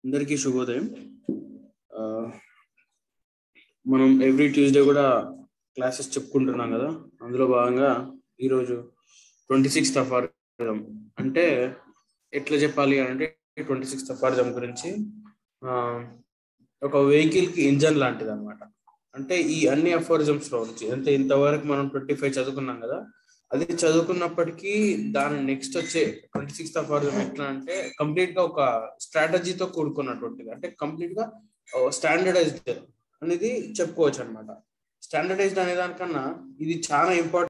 అందరికీ శుభోదయం ఆ, మనం ఎవ్రీ ట్యూస్డే కూడా క్లాసెస్ చెప్పుకుంటున్నాం కదా అందులో భాగంగా ఈరోజు ట్వంటీ సిక్స్త్ అఫారిజం అంటే ఎట్లా చెప్పాలి అని అంటే ట్వంటీ సిక్స్త్ అఫారిజం గురించి ఆ, ఒక వెహికల్ కి ఇంజన్ లాంటిది అనమాట అంటే ఈ అన్ని అఫారిజమ్స్ లో నుంచి అంటే ఇంతవరకు మనం ట్వంటీ ఫైవ్ చదువుకున్నాం కదా అది చదువుకున్నప్పటికీ దాని నెక్స్ట్ వచ్చే ట్వంటీ సిక్స్త్ అఫారిజం ఎట్లా అంటే కంప్లీట్ గా ఒక స్ట్రాటజీతో కూడుకున్నటువంటిది అంటే కంప్లీట్ గా స్టాండర్డైజ్డ్ అనేది చెప్పుకోవచ్చు అనమాట స్టాండర్డైజ్డ్ అనే దానికన్నా ఇది చాలా important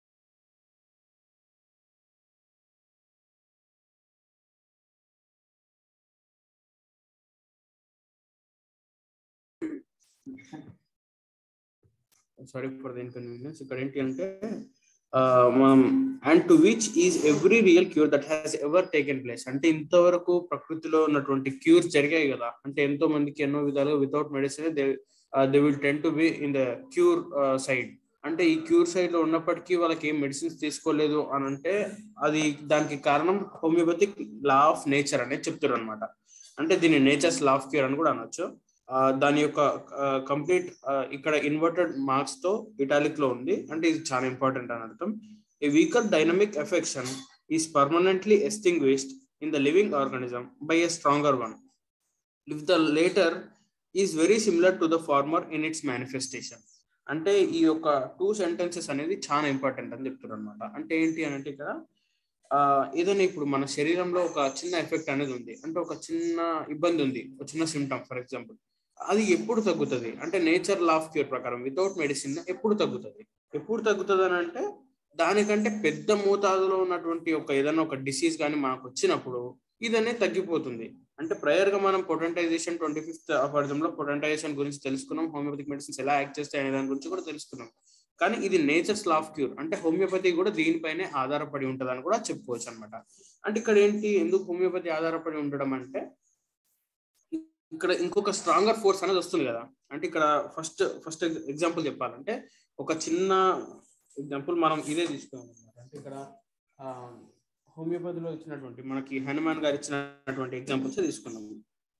sorry for the inconvenience ఇక్కడ ఏంటి అంటే ఆ, మనం and to which is every real cure that has ever taken place అంటే ఇంతవరకు ప్రకృతిలో ఉన్నటువంటి క్యూర్స్ జరిగాయి కదా అంటే ఎంతో మందికి ఎన్నో విధాలుగా without medicine they they will tend to be in the cure side అంటే ఈ క్యూర్ సైడ్ లో ఉన్నప్పటికీ వాళ్ళకి ఏం మెడిసిన్స్ తీసుకోలేదు అని అంటే అది దానికి కారణం హోమియోపతిక్ లా ఆఫ్ నేచర్ అనేది చెప్తారు అనమాట అంటే దీన్ని నేచర్స్ లా ఆఫ్ క్యూర్ అని కూడా అనొచ్చు ఆ, దాని యొక్క కంప్లీట్ ఇక్కడ ఇన్వర్టెడ్ మార్క్స్ తో ఇటాలిక్ లో ఉంది అంటే ఇది చాలా ఇంపార్టెంట్ అని అర్థం a weaker dynamic affection is permanently extinguished in the living organism by a stronger one if the latter is very similar to the former in its manifestation అంటే ఈ యొక్క టూ సెంటెన్సెస్ అనేది చాలా ఇంపార్టెంట్ అని చెప్తారు అనమాట అంటే ఏంటి అని అంటే ఇక్కడ ఆ, ఏదైనా ఇప్పుడు మన శరీరంలో ఒక చిన్న ఎఫెక్ట్ అనేది ఉంది అంటే ఒక చిన్న ఇబ్బంది ఉంది ఒక చిన్న సిమ్టమ్ ఫర్ ఎగ్జాంపుల్ అది ఎప్పుడు తగ్గుతుంది అంటే నేచర్ లా ఆఫ్ క్యూర్ ప్రకారం వితౌట్ మెడిసిన్ ఎప్పుడు తగ్గుతుంది ఎప్పుడు తగ్గుతుంది అని అంటే దానికంటే పెద్ద మోతాదులో ఉన్నటువంటి ఒక ఏదైనా ఒక డిసీజ్ కానీ మనకు వచ్చినప్పుడు ఇదనే తగ్గిపోతుంది అంటే ప్రయర్ గా మనం పొటెంటైజేషన్ ట్వంటీ ఫిఫ్త్ లో పొటెంటైజేషన్ గురించి తెలుసుకున్నాం హోమియోపతిక్ మెడిసిన్స్ ఎలా యాక్ట్ చేస్తాయి అనే దాని గురించి కూడా తెలుసుకున్నాం కానీ ఇది నేచర్స్ లా ఆఫ్ క్యూర్ అంటే హోమియోపతి కూడా దీనిపైనే ఆధారపడి ఉంటదని కూడా చెప్పుకోవచ్చు అనమాట అంటే ఇక్కడ ఏంటి ఎందుకు హోమియోపతి ఆధారపడి ఉండడం అంటే ఇక్కడ ఇంకొక స్ట్రాంగర్ ఫోర్స్ అనేది వస్తుంది కదా అంటే ఇక్కడ ఫస్ట్ ఫస్ట్ ఎగ్జాంపుల్ చెప్పాలంటే ఒక చిన్న ఎగ్జాంపుల్ మనం ఇదే తీసుకోవాలి అనమాట అంటే ఇక్కడ ఆ, హోమియోపతిలో ఇచ్చినటువంటి మనకి హనుమాన్ గారు ఇచ్చినటువంటి ఎగ్జాంపుల్స్ తీసుకున్నాము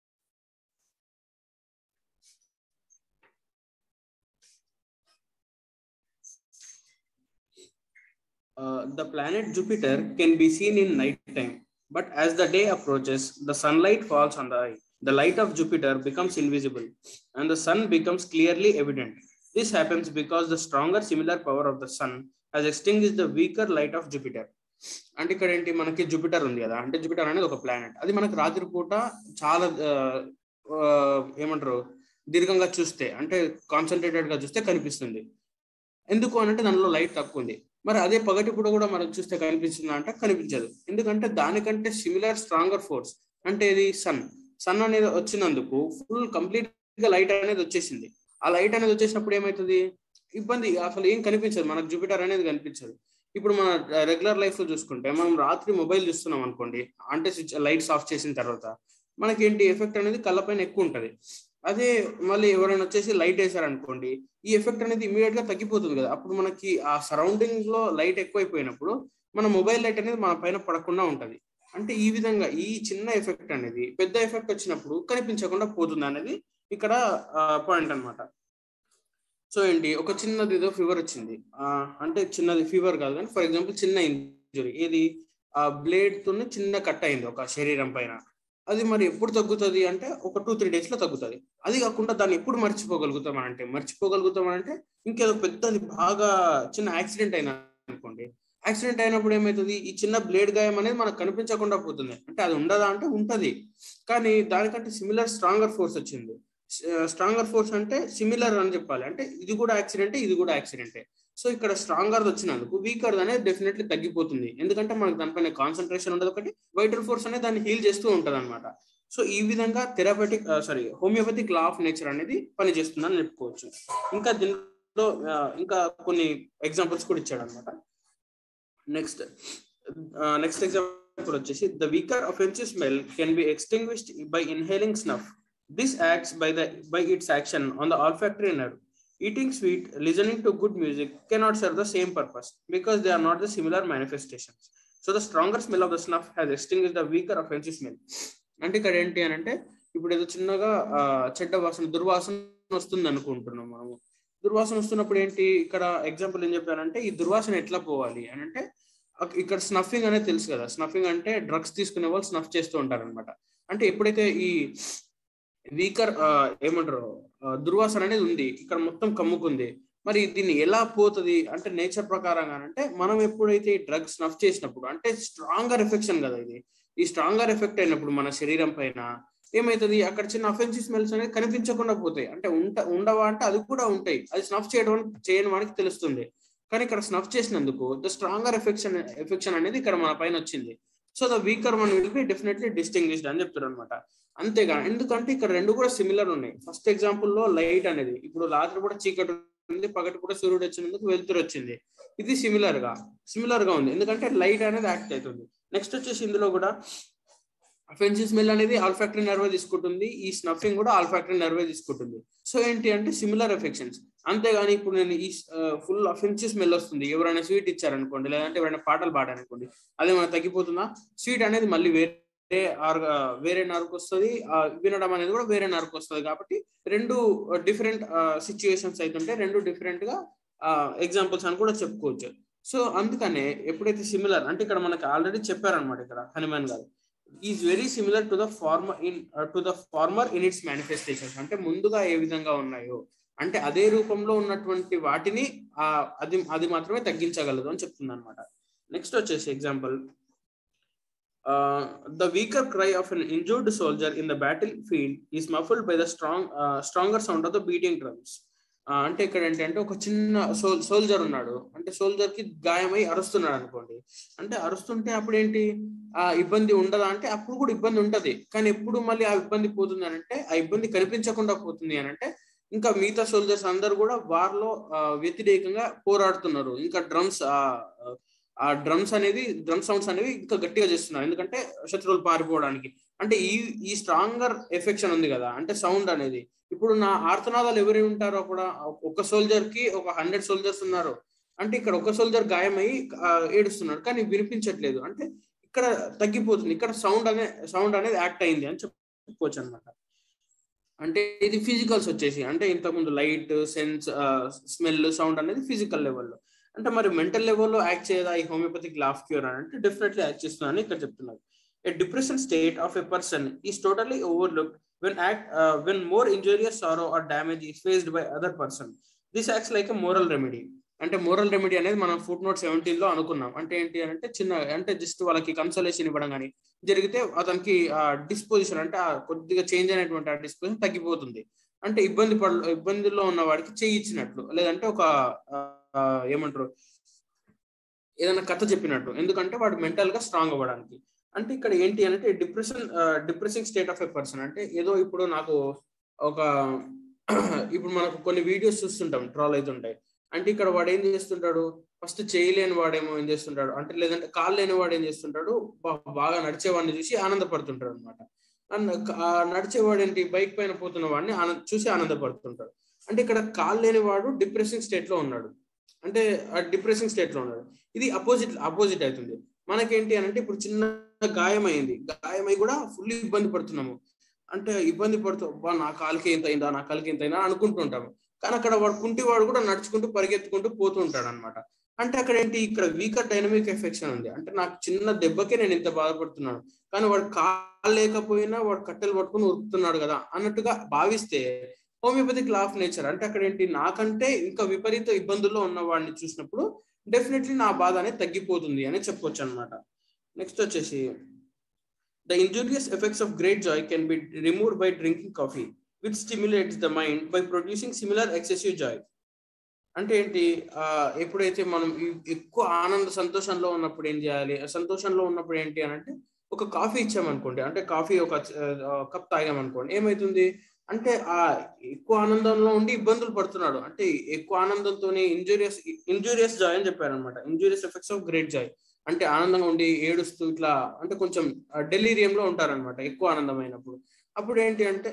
Uh, the planet Jupiter can be seen in night time, but as the day approaches, the sunlight falls on the eye. The light of Jupiter becomes invisible, and the sun becomes clearly evident. This happens because the stronger similar power of the sun has extinguished the weaker light of Jupiter. అంటే ఇక్కడ ఏంటి మనకి Jupiter ఉంది కదా అంటే Jupiter అనేది ఒక planet అది మనకి రాత్రిపూట చాలా ఆ, ఆ, ఏమంటారు దీర్ఘంగా చూస్తే అంటే కాన్సన్ట్రేటెడ్ గా చూస్తే కనిపిస్తుంది ఎందుకు అని అంటే దానిలో లైట్ తక్కువ ఉంది మరి అదే పగటిపూట కూడా మనకు చూస్తే కనిపిస్తుందా అంటే కనిపించదు ఎందుకంటే దానికంటే సిమిలర్ స్ట్రాంగర్ ఫోర్స్ అంటే ఇది సన్ సన్ అనేది వచ్చినందుకు ఫుల్ కంప్లీట్ గా లైట్ అనేది వచ్చేసింది ఆ లైట్ అనేది వచ్చేసినప్పుడు ఏమవుతుంది ఇబ్బంది అసలు ఏం కనిపించదు మనకు జూపిటర్ అనేది కనిపించదు ఇప్పుడు మన రెగ్యులర్ లైఫ్ లో చూసుకుంటే మనం రాత్రి మొబైల్ చూస్తున్నాం అనుకోండి అంటే స్విచ్ లైట్స్ ఆఫ్ చేసిన తర్వాత మనకేంటి ఎఫెక్ట్ అనేది కళ్ళపైన ఎక్కువ ఉంటది అదే మళ్ళీ ఎవరైనా వచ్చేసి లైట్ వేసారనుకోండి ఈ ఎఫెక్ట్ అనేది ఇమీడియట్ గా తగ్గిపోతుంది కదా అప్పుడు మనకి ఆ సరౌండింగ్ లో లైట్ ఎక్కువైపోయినప్పుడు మన మొబైల్ లైట్ అనేది మన పైన పడకుండా ఉంటది అంటే ఈ విధంగా ఈ చిన్న ఎఫెక్ట్ అనేది పెద్ద ఎఫెక్ట్ వచ్చినప్పుడు కనిపించకుండా పోతుంది అనేది ఇక్కడ పాయింట్ అన్నమాట సో ఏంటి ఒక చిన్నది ఏదో ఫీవర్ వచ్చింది ఆ, అంటే చిన్నది ఫీవర్ కాదు కానీ ఫర్ ఎగ్జాంపుల్ చిన్న ఇంజురీ ఏది ఆ బ్లేడ్ తో చిన్న కట్ అయింది ఒక శరీరం పైన అది మరి ఎప్పుడు తగ్గుతుంది అంటే ఒక టూ త్రీ డేస్ లో తగ్గుతుంది అది కాకుండా దాన్ని ఎప్పుడు మర్చిపోగలుగుతాం అని అంటే మర్చిపోగలుగుతాం అని అంటే ఇంకేదో పెద్దది బాగా చిన్న యాక్సిడెంట్ అయినా అనుకోండి యాక్సిడెంట్ అయినప్పుడు ఏమవుతుంది ఈ చిన్న బ్లేడ్ గాయం అనేది మనకు కనిపించకుండా పోతుంది అంటే అది ఉండదా అంటే ఉంటది కానీ దానికంటే సిమిలర్ స్ట్రాంగర్ ఫోర్స్ వచ్చింది స్ట్రాంగర్ ఫోర్స్ అంటే సిమిలర్ అని చెప్పాలి అంటే ఇది కూడా యాక్సిడెంటే ఇది కూడా యాక్సిడెంటే సో ఇక్కడ స్ట్రాంగర్ వచ్చినందుకు వీకర్ అనేది డెఫినెట్లీ తగ్గిపోతుంది ఎందుకంటే మనకు దానిపైన కాన్సన్ట్రేషన్ ఉండదు ఒకటి వైటల్ ఫోర్స్ అనేది దాన్ని హీల్ చేస్తూ ఉంటది అనమాట సో ఈ విధంగా therapeutic sorry homeopathic law of nature అనేది పనిచేస్తుందని చెప్పుకోవచ్చు ఇంకా దీంట్లో ఆ, ఇంకా కొన్ని ఎగ్జాంపుల్స్ కూడా ఇచ్చాడు అనమాట నెక్స్ట్ నెక్స్ట్ ఎగ్జాంపుల్ వచ్చేసి the weaker offensive smell can be extinguished by inhaling snuff this acts by the by its action on the olfactory nerve eating sweet listening to good music cannot serve the same purpose because they are not the similar manifestations so the stronger smell of the snuff has extinguished the weaker offensive smell అంటే ఇక్కడ ఏంటి అని అంటే ఇప్పుడు ఏదో చిన్నగా ఆ, చెడ్డ వాసన దుర్వాసన వస్తుంది అనుకుంటున్నాం మనము దుర్వాసన వస్తున్నప్పుడు ఏంటి ఇక్కడ ఎగ్జాంపుల్ ఏం చెప్పానంటే ఈ దుర్వాసన ఎట్లా పోవాలి అని అంటే అక్- ఇక్కడ స్నఫింగ్ అనేది తెలుసు కదా స్నఫింగ్ అంటే డ్రగ్స్ తీసుకునే వాళ్ళు స్నఫ్ చేస్తూ ఉంటారు అనమాట అంటే ఎప్పుడైతే ఈ వీకర్ ఏమంటారు ఆ, దుర్వాసన అనేది ఉంది ఇక్కడ మొత్తం కమ్ముకుంది మరి దీన్ని ఎలా పోతుంది అంటే నేచర్ ప్రకారంగా అంటే మనం ఎప్పుడైతే ఈ డ్రగ్స్ స్నఫ్ చేసినప్పుడు అంటే స్ట్రాంగర్ ఎఫెక్షన్ కదా ఇది ఈ స్ట్రాంగర్ ఎఫెక్ట్ అయినప్పుడు మన శరీరం పైన ఏమైతుంది అక్కడ చిన్న అఫెన్సివ్ స్మెల్స్ అనేది కనిపించకుండా పోతాయి అంటే ఉంట ఉండవా అంటే అది కూడా ఉంటాయి అది స్నఫ్ చేయడం చేయని వానికి తెలుస్తుంది కానీ ఇక్కడ స్నఫ్ చేసినందుకు ద స్ట్రాంగర్ ఎఫెక్షన్ ఎఫెక్షన్ అనేది ఇక్కడ మన పైన వచ్చింది so the weaker one will be definitely distinguished అని చెప్తారు అనమాట అంతేగా ఎందుకంటే ఇక్కడ రెండు కూడా సిమిలర్ ఉన్నాయి ఫస్ట్ ఎగ్జాంపుల్ లో లైట్ అనేది ఇప్పుడు రాత్రి కూడా చీకటి ఉంది పగటి కూడా సూర్యుడు వచ్చినందుకు వెలుతురు వచ్చింది ఇది సిమిలర్ గా సిమిలర్ గా ఉంది ఎందుకంటే లైట్ అనేది యాక్ట్ అవుతుంది నెక్స్ట్ వచ్చేసి ఇందులో కూడా అఫెన్సివ్ స్మెల్ అనేది ఆల్ఫాక్టరీ నర్వే తీసుకుంటుంది ఈ స్నఫింగ్ కూడా ఆల్ఫాక్టరీ నర్వే తీసుకుంటుంది సో ఏంటి అంటే సిమిలర్ ఎఫెక్షన్స్ అంతేగాని ఇప్పుడు నేను ఈ ఫుల్ అఫెన్సివ్ స్మెల్ వస్తుంది ఎవరైనా స్వీట్ ఇచ్చారనుకోండి లేదంటే ఎవరైనా పాటలు పాడారనుకోండి అది మనకు తగ్గిపోతుందా స్వీట్ అనేది మళ్ళీ వేరే ఆర్ వేరే నరకు వస్తుంది వినడం అనేది కూడా వేరే నరకు వస్తుంది కాబట్టి రెండు డిఫరెంట్ సిచ్యువేషన్స్ అయితే రెండు డిఫరెంట్ గా ఎగ్జాంపుల్స్ అని కూడా చెప్పుకోవచ్చు సో అందుకనే ఎప్పుడైతే సిమిలర్ అంటే ఇక్కడ మనకి ఆల్రెడీ చెప్పారనమాట ఇక్కడ హనుమాన్ గారు is very similar to the former in to the former in its manifestations అంటే ముందుగా ఏ విధంగా ఉన్నాయో అంటే అదే రూపంలో ఉన్నటువంటి వాటిని ఆ అది అది మాత్రమే తగ్గించగలదు అని చెప్తుంది అనమాట నెక్స్ట్ వచ్చేసి example the weaker cry of an injured soldier in the battle field is muffled by the strong stronger sound of the beating drums అంటే ఇక్కడ ఏంటంటే ఒక చిన్న సోల్ సోల్జర్ ఉన్నాడు అంటే సోల్జర్ కి గాయమై అరుస్తున్నాడు అనుకోండి అంటే అరుస్తుంటే అప్పుడు ఏంటి ఆ ఇబ్బంది ఉండదా అంటే అప్పుడు కూడా ఇబ్బంది ఉంటది కానీ ఎప్పుడు మళ్ళీ ఆ ఇబ్బంది పోతుంది అని అంటే ఆ ఇబ్బంది కనిపించకుండా పోతుంది అని అంటే ఇంకా మిగతా సోల్జర్స్ అందరు కూడా వార్ లో వ్యతిరేకంగా పోరాడుతున్నారు ఇంకా డ్రమ్స్ ఆ డ్రమ్స్ అనేది డ్రమ్ సౌండ్స్ అనేవి ఇంకా గట్టిగా చేస్తున్నారు ఎందుకంటే శత్రువులు పారిపోవడానికి అంటే ఈ ఈ స్ట్రాంగర్ ఎఫెక్షన్ ఉంది కదా అంటే సౌండ్ అనేది ఇప్పుడు నా ఆర్తనాదాలు ఎవరు ఉంటారో కూడా ఒక సోల్జర్ కి ఒక హండ్రెడ్ సోల్జర్స్ ఉన్నారు అంటే ఇక్కడ ఒక సోల్జర్ గాయమై ఏడుస్తున్నాడు కానీ వినిపించట్లేదు అంటే ఇక్కడ తగ్గిపోతుంది ఇక్కడ సౌండ్ అనే సౌండ్ అనేది యాక్ట్ అయింది అని చెప్పుకోవచ్చు అనమాట అంటే ఇది ఫిజికల్స్ వచ్చేసి అంటే ఇంతకుముందు లైట్ సెన్స్ స్మెల్ సౌండ్ అనేది ఫిజికల్ లెవెల్లో అంటే మరి మెంటల్ లెవెల్లో యాక్ట్ చేయదా ఈ హోమియోపతిక్ లాఫ్ క్యూర్ అని అంటే డెఫినెట్లీ యాక్ట్ చేస్తుందని ఇక్కడ చెప్తున్నారు a depression state of a person is totally overlook when act uh, when more injurious sorrow or damage is faced by other person this acts like a moral remedy అంటే moral remedy అనేది మనం foot note seventeen లో అనుకున్నాం అంటే ఏంటి అంటే చిన్న అంటే జస్ట్ వాళ్ళకి కన్సలేషన్ ఇవ్వడం కానీ జరిగితే అతనికి ఆ డిస్పోజిషన్ అంటే ఆ కొద్దిగా చేంజ్ అయినటువంటి ఆ డిస్పోజిషన్ తగ్గిపోతుంది అంటే ఇబ్బంది పడ ఇబ్బందుల్లో ఉన్న వాడికి చేయి ఇచ్చినట్లు లేదంటే ఒక ఏమంటారు ఏదైనా కథ చెప్పినట్టు ఎందుకంటే వాడు మెంటల్ గా స్ట్రాంగ్ అవ్వడానికి అంటే ఇక్కడ ఏంటి అంటే depression depressing state of a person అంటే ఏదో ఇప్పుడు నాకు ఒక ఇప్పుడు మనకు కొన్ని వీడియోస్ చూస్తుంటాం ట్రాల్ అవుతుంటాయి అంటే ఇక్కడ వాడు ఏం చేస్తుంటాడు ఫస్ట్ చేయలేని వాడేమో ఏం చేస్తుంటాడు అంటే లేదంటే కాళ్ళు లేని వాడు ఏం చేస్తుంటాడు బాగా నడిచేవాడిని చూసి ఆనందపడుతుంటాడు అనమాట నడిచేవాడు ఏంటి బైక్ పైన పోతున్న వాడిని ఆనంద చూసి ఆనందపడుతుంటాడు అంటే ఇక్కడ కాళ్ళు లేని వాడు డిప్రెసింగ్ స్టేట్ లో ఉన్నాడు అంటే డిప్రెసింగ్ స్టేట్ లో ఉన్నాడు ఇది అపోజిట్ అపోజిట్ అవుతుంది మనకేంటి అని అంటే ఇప్పుడు చిన్న గాయమైంది గాయమై కూడా ఫుల్ ఇబ్బంది పడుతున్నాము అంటే ఇబ్బంది పడుతూ బా నా కాలుకి ఎంత అయిందా నా కాలుకి ఎంత అయిందా అనుకుంటుంటాము కానీ అక్కడ వాడు కుంటి వాడు కూడా నడుచుకుంటూ పరిగెత్తుకుంటూ పోతూ ఉంటాడు అనమాట అంటే అక్కడ ఏంటి ఇక్కడ వీకర్ డైనమిక్ ఎఫెక్షన్ ఉంది అంటే నాకు చిన్న దెబ్బకే నేను ఇంత బాధపడుతున్నాను కానీ వాడు కాలు లేకపోయినా వాడు కట్టెలు పట్టుకుని ఉరుకుతున్నాడు కదా అన్నట్టుగా భావిస్తే హోమియోపతిక్ లా ఆఫ్ నేచర్ అంటే అక్కడ ఏంటి నాకంటే ఇంకా విపరీత ఇబ్బందుల్లో ఉన్న వాడిని చూసినప్పుడు డెఫినెట్లీ నా బాధ అనేది తగ్గిపోతుంది అని చెప్పొచ్చు అనమాట నెక్స్ట్ వచ్చేసి the injurious effects of great joy can be removed by drinking coffee which stimulates the mind by producing similar excessive joy అంటే ఏంటి ఎప్పుడైతే మనం ఎక్కువ ఆనంద సంతోషంలో ఉన్నప్పుడు ఏం చేయాలి సంతోషంలో ఉన్నప్పుడు ఏంటి అని అంటే ఒక కాఫీ ఇచ్చామనుకోండి అంటే కాఫీ ఒక కప్ తాగామనుకోండి ఏమైతుంది అంటే ఆ ఎక్కువ ఆనందంలో ఉండి ఇబ్బందులు పడుతున్నాడు అంటే ఎక్కువ ఆనందంతోనే ఇంజూరియస్ ఇంజూరియస్ జాయ్ అని చెప్పారనమాట injurious effects of great joy అంటే ఆనందంగా ఉండి ఏడుస్తూ ఇట్లా అంటే కొంచెం డెలీరియంలో ఉంటారనమాట ఎక్కువ ఆనందమైనప్పుడు అప్పుడు ఏంటి అంటే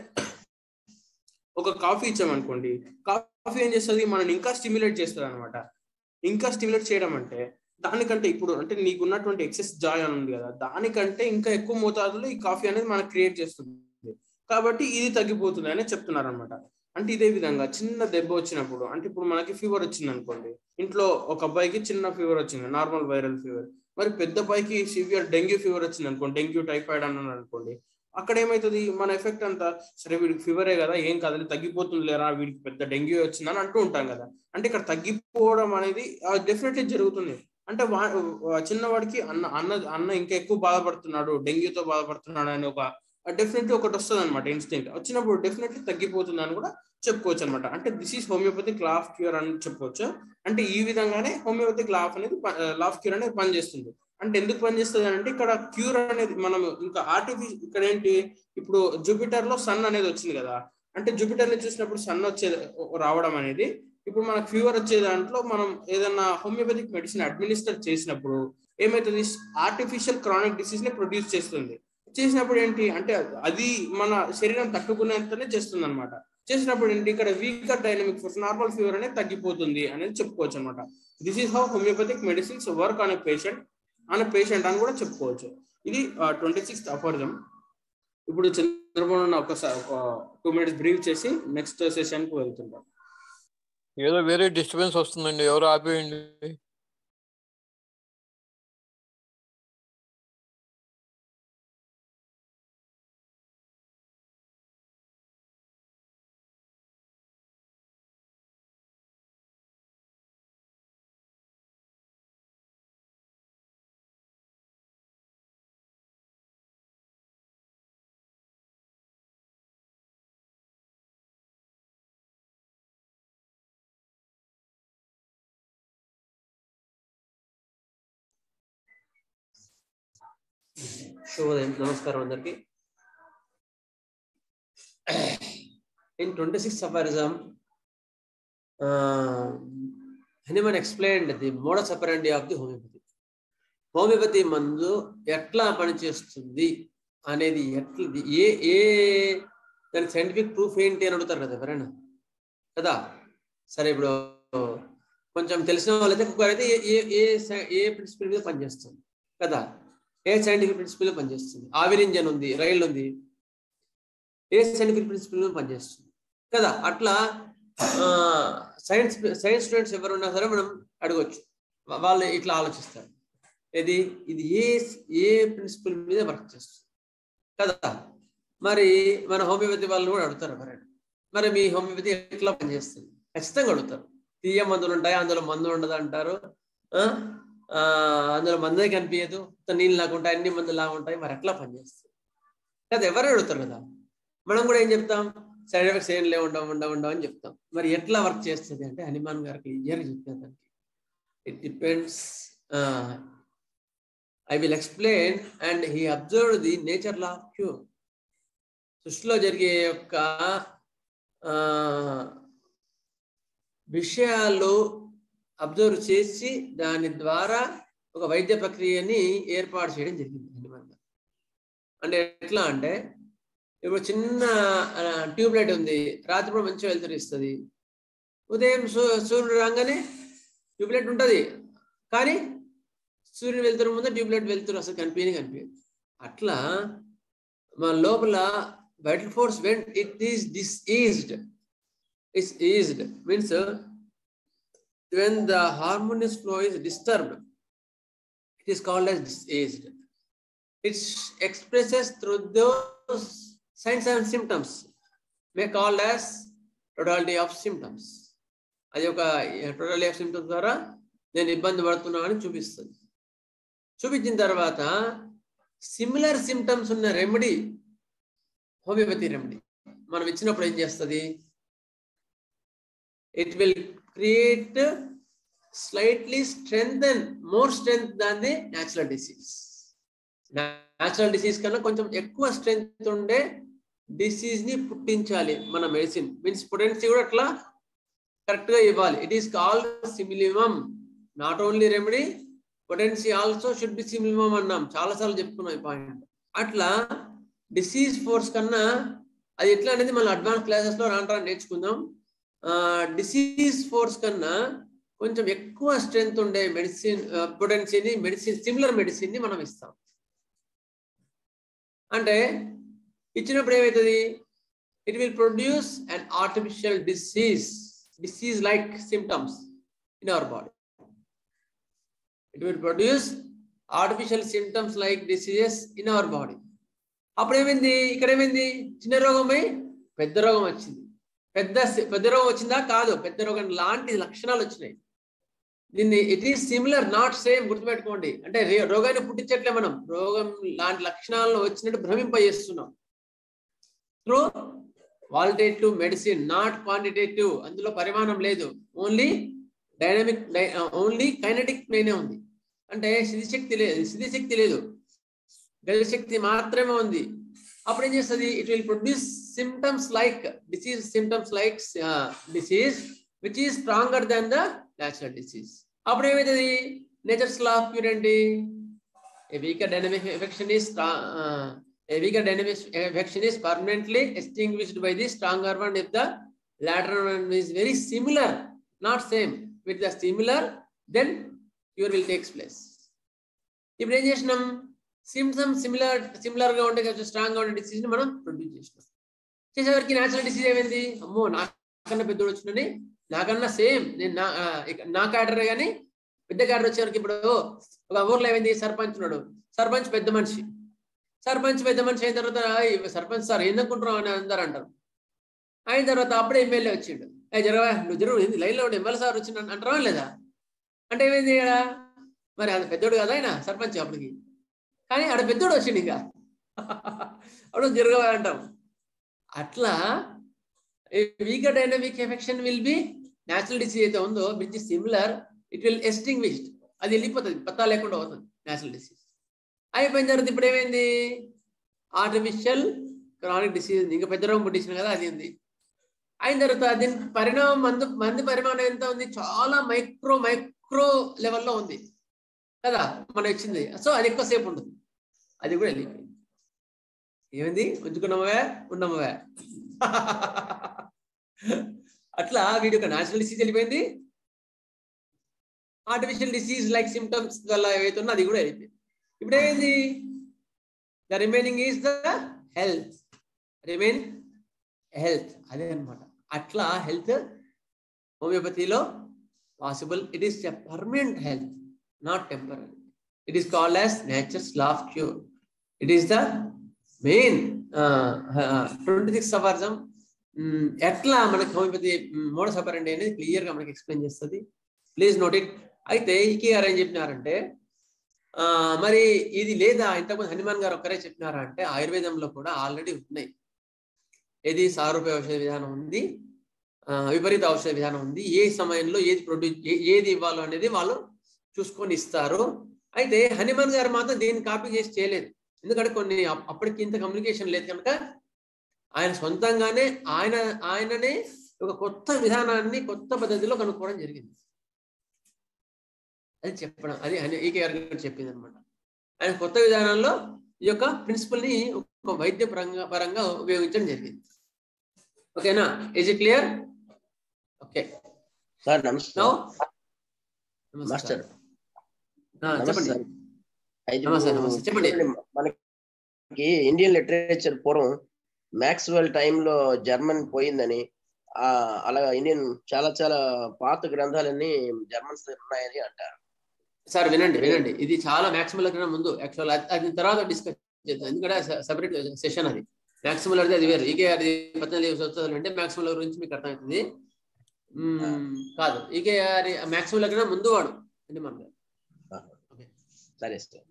ఒక కాఫీ ఇచ్చామనుకోండి కాఫీ ఏం చేస్తుంది మనని ఇంకా స్టిమ్యులేట్ చేస్తుంది అనమాట ఇంకా స్టిమ్యులేట్ చేయడం అంటే దానికంటే ఇప్పుడు అంటే నీకు ఉన్నటువంటి ఎక్సెస్ జాయ్ అని ఉంది కదా దానికంటే ఇంకా ఎక్కువ మోతాదులో ఈ కాఫీ అనేది మనకు క్రియేట్ చేస్తుంది కాబట్టి ఇది తగ్గిపోతుంది అని చెప్తున్నారు అనమాట అంటే ఇదే విధంగా చిన్న దెబ్బ వచ్చినప్పుడు అంటే ఇప్పుడు మనకి ఫీవర్ వచ్చింది అనుకోండి ఇంట్లో ఒక అబ్బాయికి చిన్న ఫీవర్ వచ్చింది నార్మల్ వైరల్ ఫీవర్ మరి పెద్ద పైకి సివియర్ డెంగ్యూ ఫీవర్ వచ్చింది అనుకోండి డెంగ్యూ టైఫాయిడ్ అన్నారు అనుకోండి అక్కడ ఏమవుతుంది మన ఎఫెక్ట్ అంతా సరే వీడికి ఫీవరే కదా ఏం కాదని తగ్గిపోతుంది లేరా వీడికి పెద్ద డెంగ్యూ వచ్చిందని అంటూ ఉంటాం కదా అంటే ఇక్కడ తగ్గిపోవడం అనేది డెఫినెట్లీ జరుగుతుంది అంటే వా చిన్నవాడికి అన్న అన్న అన్న ఇంకా ఎక్కువ బాధపడుతున్నాడు డెంగ్యూతో బాధపడుతున్నాడు అని ఒక డెఫినెట్లీ ఒకటి వస్తుంది అనమాట ఇన్స్టింక్ట్ వచ్చినప్పుడు డెఫినెట్లీ తగ్గిపోతుంది అని కూడా చెప్పుకోవచ్చు అనమాట అంటే this is homeopathic law of cure అని చెప్పుకోవచ్చు అంటే ఈ విధంగానే హోమియోపతిక్ లా ఆఫ్ అనేది లా ఆఫ్ క్యూర్ అనేది పనిచేస్తుంది అంటే ఎందుకు పనిచేస్తుంది అంటే ఇక్కడ క్యూర్ అనేది మనం ఇంకా ఆర్టిఫిషియల్ ఇక్కడ ఏంటి ఇప్పుడు జూపిటర్ లో సన్ అనేది వచ్చింది కదా అంటే జూపిటర్ ని చూసినప్పుడు సన్ వచ్చే రావడం అనేది ఇప్పుడు మనకు ఫీవర్ వచ్చే దాంట్లో మనం ఏదైనా హోమియోపతిక్ మెడిసిన్ అడ్మినిస్టర్ చేసినప్పుడు ఏమైతుంది ఆర్టిఫిషియల్ క్రానిక్ డిసీజ్ ని ప్రొడ్యూస్ చేస్తుంది చేసినప్పుడు ఏంటి అంటే అది మన శరీరం తట్టుకునేంతనే చేస్తుంది అనమాట చేసినప్పుడు ఏంటి ఇక్కడ weaker dynamic force normal fever అనేది తగ్గిపోతుంది అనేది చెప్పుకోవచ్చు అనమాట this is how homeopathic medicines work on a patient on a patient అని కూడా చెప్పుకోవచ్చు ఇది ట్వంటీ సిక్స్త్ అఫర్జం ఇప్పుడు చంద్రబాబు ఒకసారి ఒక టూ మినిట్స్ బ్రీఫ్ చేసి నెక్స్ట్ సెషన్ కు వెళ్తుంటాం ఏదో వేరే డిస్టర్బెన్స్ వస్తుందండి ఎవరు ఆపేయండి శుభోదయం నమస్కారం అందరికి in twenty six aphorism Hahnemann explained the modus operandi of the homeopathy homeopathy మందు ఎట్లా పనిచేస్తుంది అనేది ఎట్లా ఏ ఏ దాని సైంటిఫిక్ ప్రూఫ్ ఏంటి అని అడుగుతారు కదా ఎవరైనా కదా సరే ఇప్పుడు కొంచెం తెలిసిన వాళ్ళైతే అయితే ఏ ఏ ఏ ప్రిన్సిపల్ మీద పనిచేస్తుంది కదా ఏ సైంటిఫిక్ ప్రిన్సిపల్ పనిచేస్తుంది ఆవిరి ఇంజన్ ఉంది రైలు ఉంది ఏ సైంటిఫిక్ ప్రిన్సిపల్ పనిచేస్తుంది కదా అట్లా సైన్స్ సైన్స్ స్టూడెంట్స్ ఎవరు ఉన్నా సరే మనం అడగొచ్చు వాళ్ళు ఇట్లా ఆలోచిస్తారు ఇది ఇది ఏ ఏ ప్రిన్సిపల్ మీద వర్క్ చేస్తుంది కదా మరి మన హోమియోపతి వాళ్ళు కూడా అడుగుతారు ఎవరైనా మరి మీ హోమియోపతి ఎట్లా పనిచేస్తుంది ఖచ్చితంగా అడుగుతారు తీయ మందులు ఉంటాయి అందులో మందు ఉండదు అంటారు అందులో మందే కనిపించదు నీళ్ళు లాగా అన్ని మందులు లాగా ఉంటాయి మరి ఎట్లా పనిచేస్తుంది కదా ఎవరు అడుగుతారు కదా మనం కూడా ఏం చెప్తాం సైడ్ ఎఫెక్ట్స్ ఏం లేవు ఉండవు ఉండవు ఉండవు అని చెప్తాం మరి ఎట్లా వర్క్ చేస్తుంది అంటే హనుమాన్ గారికి క్లియర్గా చెప్పాను దానికి it depends I will explain and he observe the nature law of cure సృష్టిలో జరిగే యొక్క విషయాలు అబ్జర్వ్ చేసి దాని ద్వారా ఒక వైద్య ప్రక్రియని ఏర్పాటు చేయడం జరిగింది హనుమాన్ అంటే ఎట్లా అంటే ఇప్పుడు చిన్న ట్యూబ్లైట్ ఉంది రాత్రిపూట మంచిగా వెళ్తురు ఇస్తుంది ఉదయం సూ సూర్యుడు రాగానే ట్యూబ్లైట్ ఉంటుంది కానీ సూర్యుడు వెళ్తున్న ముందు ట్యూబ్లైట్ వెళ్తురు అసలు కనిపించని కనిపించదు అట్లా మన లోపల vital force when it is diseased is eased means when the harmonious flow is disturbed, it is called as diseased. It expresses through those signs and symptoms, may called as totality of symptoms. అది ఒక totality of symptoms ద్వారా నేను ఇబ్బంది పడుతున్నా అని చూపిస్తుంది చూపించిన తర్వాత సిమిలర్ సిమ్టమ్స్ ఉన్న రెమెడీ హోమియోపతి రెమెడీ మనం ఇచ్చినప్పుడు ఏం చేస్తుంది it will create slightly strengthen more strength than the natural disease natural disease కన్నా కొంచెం ఎక్కువ స్ట్రెంగ్త్ ఉండే డిసీజ్ ని పుట్టించాలి మన మెడిసిన్ మీన్స్ పొటెన్సీ కూడా అట్లా కరెక్ట్ గా ఇవ్వాలి it is called similimum not only remedy potency also should be similimum అన్నాం చాలా సార్లు చెప్పుకున్నాం ఈ పాయింట్ అట్లా డిసీజ్ ఫోర్స్ కన్నా అది ఎట్లా అనేది మనం అడ్వాన్స్ క్లాసెస్ లో రాను రాను నేర్చుకుందాం డిసీజ్ ఫోర్స్ కన్నా కొంచెం ఎక్కువ స్ట్రెంగ్త్ ఉండే మెడిసిన్ పొటెన్సీని మెడిసిన్ సిమిలర్ మెడిసిన్ ని మనం ఇస్తాం అంటే ఇచ్చినప్పుడు ఏమవుతుంది it will produce an artificial disease disease like symptoms in our body it will produce artificial symptoms like diseases in our body అప్పుడు ఏమైంది ఇక్కడ ఏమైంది చిన్న రోగం పోయి పెద్ద రోగం వచ్చింది పెద్ద పెద్ద రోగం వచ్చిందా కాదు పెద్ద రోగం లాంటి లక్షణాలు వచ్చినాయి దీన్ని it is similar not same గుర్తుపెట్టుకోండి అంటే రే- రోగాన్ని పుట్టించట్లే మనం రోగం లాంటి లక్షణాలను వచ్చినట్టు భ్రమింపజేస్తున్నాం through qualitative medicine not quantitative అందులో పరిమాణం లేదు ఓన్లీ డైనమిక్ ఓన్లీ కైనటిక్ ప్లేనే ఉంది అంటే శక్తి లేదు శక్తి లేదు శక్తి మాత్రమే ఉంది అప్పుడు ఏం చేస్తుంది it will produce symptoms like disease symptoms like disease which is stronger than the natural disease అప్పుడు ఏమవుతుంది నేచర్స్ లా ఆఫ్ క్యూర్ ఏంటి a weaker dynamic affection is a weaker dynamic affection is permanently extinguished by the stronger one if the latter one is very similar, not same. With the similar, then cure will takes place. ఇప్పుడు ఏం చేసినాం symptom similar similar గా ఉండే కొంచెం strong గా ఉండే disease ని మనం ప్రొడ్యూస్ చేసినాం చేసేవరకు న్యాచురల్ డిసీజ్ ఏమైంది అమ్మో నాకన్నా పెద్దోడు వచ్చిందని నాకన్నా సేమ్ నేను నా ఆ, ఇక- నా క్యాడరే కానీ పెద్ద క్యాడర్ వచ్చేవరకు ఇప్పుడు ఒక ఊర్లో ఏమైంది సర్పంచ్ ఉన్నాడు సర్పంచ్ పెద్ద మనిషి సర్పంచ్ పెద్ద మనిషి అయిన తర్వాత "ఈ సర్పంచ్ సార్ ఏందనుకుంటున్నావు అని అందరు అంటారు అయిన తర్వాత అప్పుడే ఎమ్మెల్యే వచ్చిండు ఏ జరవా నువ్వు జరుగు ఏంది లైన్లో ఉండి ఎమ్మెల్యే సార్ వచ్చిండు అని అంటారా లేదా అంటే ఏమైంది ఇక్కడ మరి అది పెద్దోడు కదా ఆయన సర్పంచ్ అప్పటికి కానీ ఆడ పెద్దోడు వచ్చిండు ఇంకా అప్పుడు జరగవా అంటాం అట్లా weaker dynamic affection will be natural disease అయితే ఉందో which is similar it will extinguished అది వెళ్ళిపోతుంది పత్తా లేకుండా అవుతుంది న్యాచురల్ డిసీజ్ అయిపోయిన తర్వాత ఇప్పుడు ఏమైంది ఆర్టిఫిషియల్ క్రానిక్ డిసీజ్ ఇంకా పెద్ద రోగం పుట్టించిన కదా అది ఉంది అయిన తర్వాత దీని పరిణామం మందు మంది పరిమాణం ఎంత ఉంది చాలా మైక్రో మైక్రో లెవెల్లో ఉంది కదా మనం ఇచ్చింది సో అది ఎక్కువసేపు ఉంటుంది అది కూడా వెళ్ళిపోయింది ఏమైంది ఉంచుకున్నామవే ఉన్నామవే అట్లా వీడి యొక్క న్యాచురల్ డిసీజ్ వెళ్ళిపోయింది ఆర్టిఫిషియల్ డిసీజ్ లైక్ సిమ్టమ్స్ వల్ల ఏవైతే ఉన్నా అది కూడా వెళ్ళిపోయింది ఇప్పుడు ఏమైంది the remaining is the health remain health అదే అన్నమాట అట్లా హెల్త్ హోమియోపతిలో possible it is a permanent health not temporary it is called as nature's law of cure it is the main twenty six aphorism ఎట్లా మనకి homeopathy మోడ సపరండి అనేది clear గా మనకి explain చేస్తుంది ప్లీజ్ నోట్ ఇట్ అయితే ఈకేఆర్ ఏం చెప్పినారంటే ఆ మరి ఇది లేదా ఇంతకుముందు హనుమాన్ గారు ఒక్కరే చెప్పినారా అంటే ఆయుర్వేదంలో కూడా ఆల్రెడీ ఉన్నాయి ఏది సారూప్య ఔషధ విధానం ఉంది ఆ, విపరీత ఔషధ విధానం ఉంది ఏ సమయంలో ఏది ప్రొడ్యూస్ ఏది ఇవ్వాలో అనేది వాళ్ళు చూసుకొని ఇస్తారు అయితే హనుమాన్ గారు మాత్రం దీన్ని కాపీ చేసి చేయలేదు ఎందుకంటే కొన్ని అప్- అప్పటికి ఇంత కమ్యూనికేషన్ లేదు కనుక ఆయన సొంతంగానే ఆయన ఆయననే ఒక కొత్త విధానాన్ని కొత్త పద్ధతిలో కనుక్కోవడం జరిగింది అది చెప్పడం అది ఈకేఆర్ గారు చెప్పింది అనమాట ఆయన కొత్త విధానంలో ఈ యొక్క ప్రిన్సిపల్ ని ఒక వైద్య పరంగా పరంగా ఉపయోగించడం జరిగింది ఓకేనా is it clear okay sir నమస్తే నో మాస్టర్ చెప్పండి నమస్తే సార్. అయితే నమస్తే, ఇప్పుడు నమస్తే. చెప్పండి. చూడండి, మనకి ఇండియన్ లిటరేచర్ పూర్వం మ్యాక్స్వెల్ టైంలో జర్మన్ పోయిందని ఆ అలా ఇండియన్ చాలా చాలా పాత గ్రంథాలన్నీ జర్మన్స్ దగ్గర ఉన్నాయని అంటారు సార్ వినండి వినండి ఇది చాలా మ్యాక్సిమల్ కన్నా ముందు యాక్చువల్ అది తర్వాత డిస్కస్ చేద్దాం ఎందుకంటే సపరేట్ సెషన్ అది మ్యాక్సిమల్ అది అది వేరు ఈకే అది పద్దెనిమిది సంవత్సరాలు అంటే మ్యాక్సిమల్ గురించి మీకు అర్థమవుతుంది మ్మ్, కాదు ఈకే మ్యాక్సిమల్ కన్నా ముందు వాడు అని మన సరే sir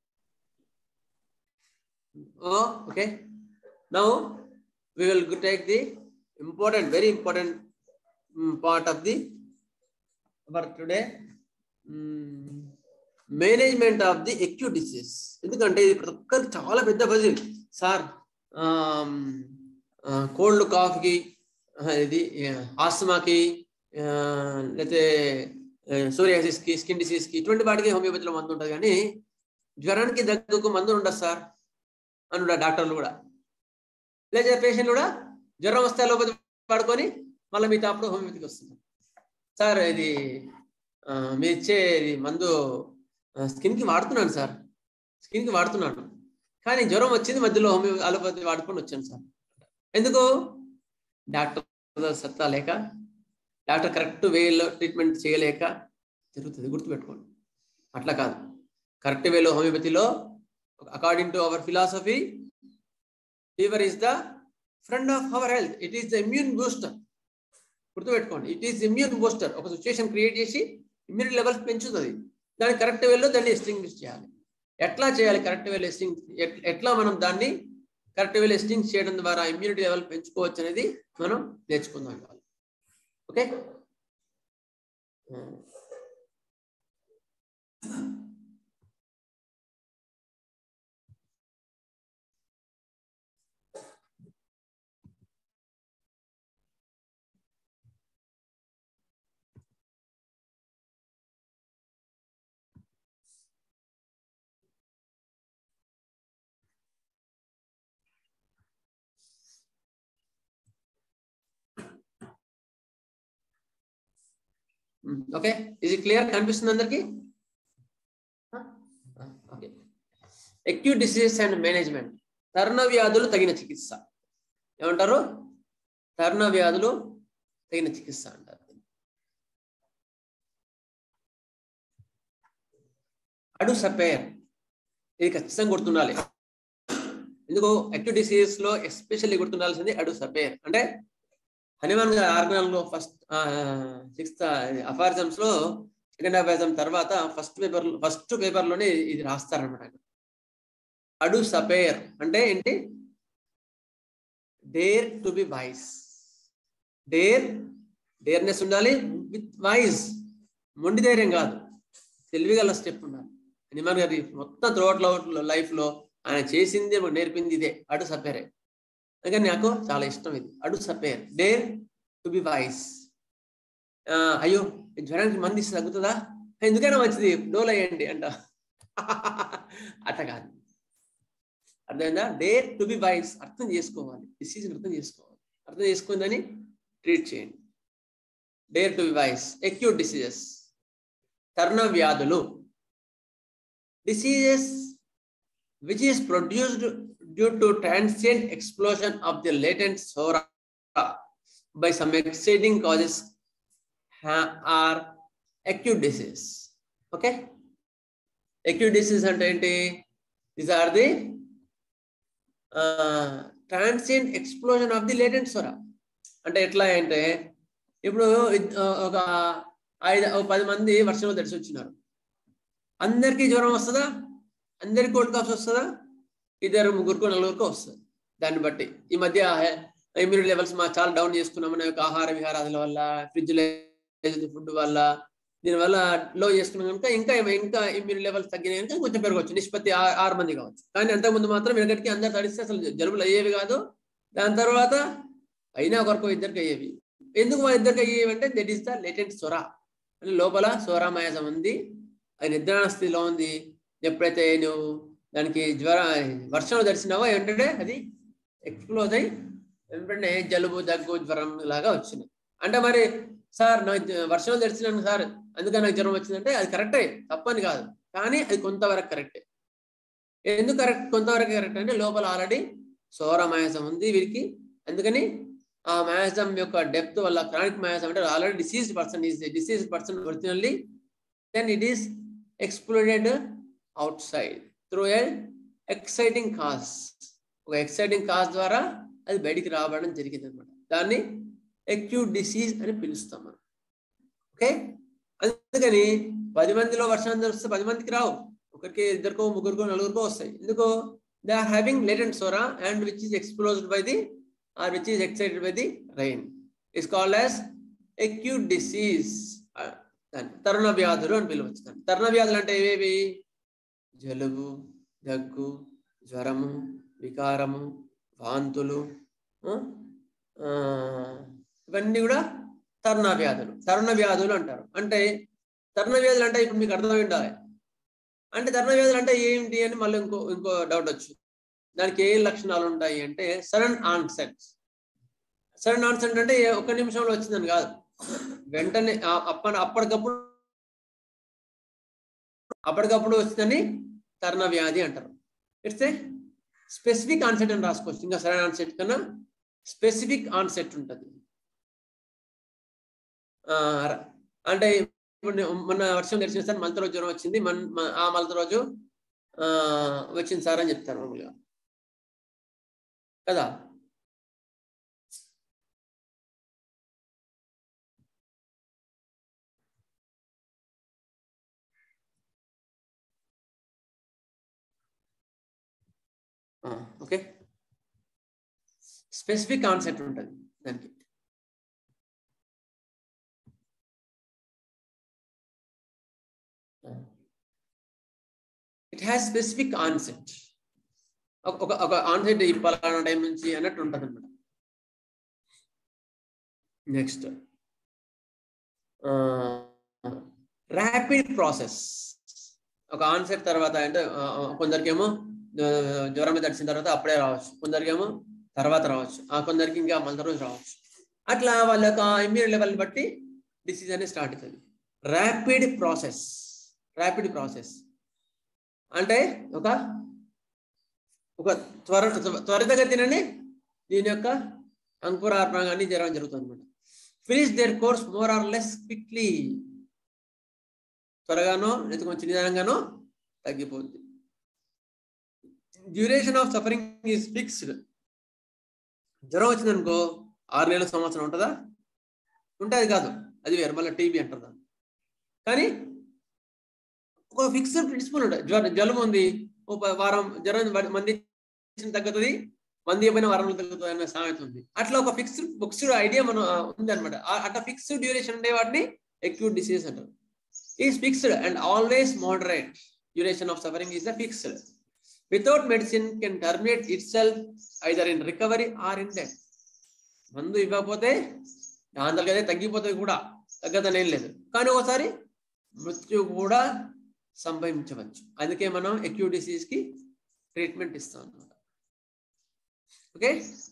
Oh, okay. Now we will go take the important, very important mm, part of the for today. Mm, management of the acute disease ఎందుకంటే ఇది ప్రతి ఒక్కరికి చాలా పెద్ద పజిల్ సార్ కోల్డ్ కాఫ్కి ఇది ఆస్తమాకి లేకపోతే సూర్యాసిస్కి స్కిన్ డిసీజ్కి ఇటువంటి వాటికి హోమియోపతిలో మందు ఉంటుంది కానీ జ్వరానికి దగ్గుకు మందు ఉండదు సార్ అనుడా డాక్టర్లు కూడా లేదా పేషెంట్ కూడా జ్వరం వస్తే లోపల పడుకొని మళ్ళీ మీ అప్పుడు హోమియోపతికి వస్తుంది సార్ ఇది ఆ, మీరు ఇచ్చే ఇది మందు స్కిన్కి వాడుతున్నాను సార్ స్కిన్కి వాడుతున్నాను కానీ జ్వరం వచ్చింది మధ్యలో హోమియో అలోపతి వాడుకొని వచ్చాను సార్ ఎందుకు డాక్టర్ సత్తా లేక డాక్టర్ కరెక్ట్ వేలో ట్రీట్మెంట్ చేయలేక జరుగుతుంది గుర్తుపెట్టుకోండి అట్లా కాదు కరెక్ట్ వేలో హోమియోపతిలో according to our philosophy fever is the friend of our health it is the immune booster గుర్తుపెట్టుకోండి ఇట్ ఈస్ ఇమ్యూన్ బూస్టర్ ఒక సిచ్యువేషన్ క్రియేట్ చేసి ఇమ్యూనిటీ లెవెల్స్ పెంచుతుంది దాన్ని కరెక్ట్ వేలో దాన్ని ఎస్టింగ్విష్ చేయాలి ఎట్లా చేయాలి కరెక్ట్ వేలో ఎస్టింగ్ ఎట్లా మనం దాన్ని కరెక్ట్ వేలో ఎస్టింగ్ చేయడం ద్వారా ఇమ్యూనిటీ లెవెల్ పెంచుకోవచ్చు అనేది మనం నేర్చుకుందాం ఇవాళ ఓకే ఓకే ఇది క్లియర్ కనిపిస్తుంది అందరికి okay acute diseases and management తరుణ వ్యాధులు తగిన చికిత్స ఏమంటారు తరుణ వ్యాధులు తగిన చికిత్స అంటారు అడు సపేర్ ఇది ఖచ్చితంగా గుర్తుండాలి ఎందుకు అక్యూట్ డిసీజెస్ లో ఎస్పెషల్లీ గుర్తుండాల్సింది అడు సపేర్ అంటే హనుమాన్ గారి ఆర్గనల్ ఫస్ట్ సిక్స్త్ అఫారిజమ్స్ లో సెకండ్ అఫారిజం తర్వాత ఫస్ట్ పేపర్ ఫస్ట్ పేపర్ లోనే ఇది రాస్తారనమాట అడు సపేర్ అంటే ఏంటి dare to be wise dare dareness ఉండాలి విత్ వైజ్ మొండి ధైర్యం కాదు తెలివిగల స్టెప్ ఉండాలి హనుమాన్ గారి మొత్తం త్రోట్ లైఫ్ లో ఆయన చేసింది నేర్పింది ఇదే అడు సపేరే అందుకని నాకు చాలా ఇష్టం ఇది అడు సపేర్ డేర్ టు బి వాయిస్ అయ్యో జ్వరానికి మంది ఇస్తే తగ్గుతుందా ఎందుకైనా మంచిది డోల్ అయ్యండి అంట అట్ట కాదు అర్థమైందా డేర్ టు బి వాయిస్ అర్థం చేసుకోవాలి డిసీజ్ అర్థం చేసుకోవాలి అర్థం చేసుకుందని ట్రీట్ చేయండి dare to be wise acute diseases తరుణ వ్యాధులు diseases which is produced due to transient explosion of the latent sora by some exciting causes are acute disease. Okay? Acute disease అంటే ఏంటి these are the uh, transient explosion of the latent sora. అంటే ఎట్లా అంటే ఇప్పుడు ఒక ఐదు పది మంది వర్షంలో తడిసి వచ్చినారు అందరికీ జ్వరం వస్తుందా అందరికి కోల్డ్ కాఫ్ వస్తుందా ఇద్దరు ముగ్గురుకో నలుగురికో వస్తుంది దాన్ని బట్టి ఈ మధ్య ఇమ్యూనిటీ లెవెల్స్ మా చాలా డౌన్ చేసుకున్నాం మన యొక్క ఆహార విహారాదుల వల్ల ఫ్రిడ్జ్ ఫుడ్ వల్ల దీనివల్ల లో చేసుకున్నాం కనుక ఇంకా ఇంకా ఇమ్యూనిటీ లెవెల్స్ తగ్గినాయి కనుక కొంచెం పెరగవచ్చు నిష్పత్తి ఆరు మంది కావచ్చు కానీ అంతకుముందు మాత్రం వెనకటికి అందరు తడిస్తే అసలు జలుబులు అయ్యేవి కాదు దాని తర్వాత అయినా ఒకరికి ఇద్దరికి అయ్యేవి ఎందుకు మా ఇద్దరికి అయ్యేవి అంటే that is the latent psora అంటే లోపల సోరామాయాసం ఉంది అది నిద్రాణ స్థితిలో ఉంది ఎప్పుడైతే నువ్వు దానికి జ్వర వర్షంలో దర్శినావో ఏంటంటే అది ఎక్స్ప్లోజ్ అయ్యి వెంటనే జలుబు దగ్గు జ్వరం లాగా వచ్చినాయి అంటే మరి సార్ నాకు వర్షంలో దర్శినాను సార్ అందుకని నాకు జ్వరం వచ్చిందంటే అది కరెక్టే తప్పని కాదు కానీ అది కొంతవరకు కరెక్టే ఎందుకు కరెక్ట్ కొంతవరకు కరెక్ట్ అంటే లోపల ఆల్రెడీ సౌర మాయాసం ఉంది వీరికి అందుకని ఆ మాయాసం యొక్క డెప్త్ వల్ల క్రానిక్ మాయాసం అంటే already disease person is disease person originally then it is exploded outside through a exciting cause ఒక ఎక్సైటింగ్ కాజ్ ద్వారా అది బయటికి రావడం జరిగింది అనమాట దాన్ని ఎక్యూట్ డిసీజ్ అని పిలుస్తాం మనం ఓకే అందుకని పది మందిలో వర్షం వస్తే పది మందికి రావు ఒకరికి ఇద్దరికో ముగ్గురికో నలుగురికో వస్తాయి ఎందుకో they are having latent psora and which is exposed by the are which is excited by the rain is called as acute disease తరుణ వ్యాధులు అని పిలవచ్చు దాన్ని తరుణ వ్యాధులు అంటే ఏవేవి జలుబు దగ్గు జ్వరము వికారము వాంతులు ఇవన్నీ కూడా తరుణ వ్యాధులు తరుణ వ్యాధులు అంటారు అంటే తరుణ వ్యాధులు అంటే ఇప్పుడు మీకు అర్థమై ఉండాలి అంటే తరుణ వ్యాధులు అంటే ఏంటి అని మళ్ళీ ఇంకో ఇంకో డౌట్ వచ్చు దానికి ఏ లక్షణాలు ఉంటాయి అంటే సడన్ ఆన్సెట్ సడన్ ఆన్సెట్ అంటే ఒక నిమిషంలో వచ్చిందని కాదు వెంటనే అప్ప అప్పటికప్పుడు అప్పటికప్పుడు వచ్చిందని తరుణ వ్యాధి అంటారు ఇట్స్ ఏ స్పెసిఫిక్ ఆన్సెట్ అని రాసుకోవచ్చు ఇంకా సరైన ఆన్సెట్ కన్నా స్పెసిఫిక్ ఆన్సెట్ ఉంటుంది ఆ, ర- అంటే ఇప్పుడు నేను మొన్న వర్షం తెలిసిన సార్ మలత రోజు జ్వరం వచ్చింది మన మ- ఆ మలత రోజు ఆ, వచ్చింది సార్ అని చెప్తారు మామూలుగా కదా ఓకే స్పెసిఫిక్ కాన్సెప్ట్ ఉంటుంది దానికి ఇట్ హ్యాస్ స్పెసిఫిక్ ఆన్సెట్ ఒక ఒక ఆన్సెట్ ఈ పలానా టైం నుంచి అన్నట్టు ఉంటుంది అనమాట నెక్స్ట్ ర్యాపిడ్ ప్రాసెస్ ఒక ఆన్సెట్ తర్వాత అంటే ఆ, ఆ, కొందరికేమో ఆ, జ్వరం మీద తడిచిన తర్వాత అప్పుడే రావచ్చు కొందరికేమో తర్వాత రావచ్చు ఆ కొందరికి ఇంకా మళ్ళీ రోజు రావచ్చు అట్లా వాళ్ళ యొక్క ఇమ్యూన్ లెవెల్ బట్టి డిసీజ్ అనేది స్టార్ట్ అవుతుంది ర్యాపిడ్ ప్రాసెస్ ర్యాపిడ్ ప్రాసెస్ అంటే ఒక ఒక త్వర త్వరితగతినని దీని యొక్క అంకురార్పణ కానీ జరగడం జరుగుతుంది అనమాట finish their course more or less quickly త్వరగానో లేదా కొంచెం నిదానంగానో తగ్గిపోద్ది duration of suffering is fixed జ్వరం వచ్చిందనుకో ఆరు నెలల సంవత్సరం ఉంటుందా ఉంటుంది కాదు అది వేరు మళ్ళీ టీబీ అంటారు దాన్ని కానీ ఒక ఫిక్స్డ్ ప్రిన్సిపల్ ఉంటుంది జ్వరం జలం ఉంది ఓ ప- వారం జ్వరం వ- మంది ఇచ్చిన తగ్గుతుంది మంది ఏమైనా వారంలో తగ్గుతుంది అనే సామెత ఉంది అట్లా ఒక ఫిక్స్డ్ ఫిక్స్డ్ ఐడియా మనం ఉంది అనమాట అట్లా ఫిక్స్డ్ డ్యూరేషన్ ఉండే వాటిని అక్యూట్ డిసీజ్ అంటారు is fixed and always moderate duration of suffering is the fixed without medicine can terminate itself either in recovery or in death మందు ఇవ్వకపోతే దాంట్లో అదే తగ్గిపోతుంది కూడా తగ్గదని ఏం లేదు కానీ ఒకసారి మృత్యు కూడా సంభవించవచ్చు అందుకే మనం అక్యూట్ డిసీజ్ కి ట్రీట్మెంట్ ఇస్తాం అన్నమాట ఓకే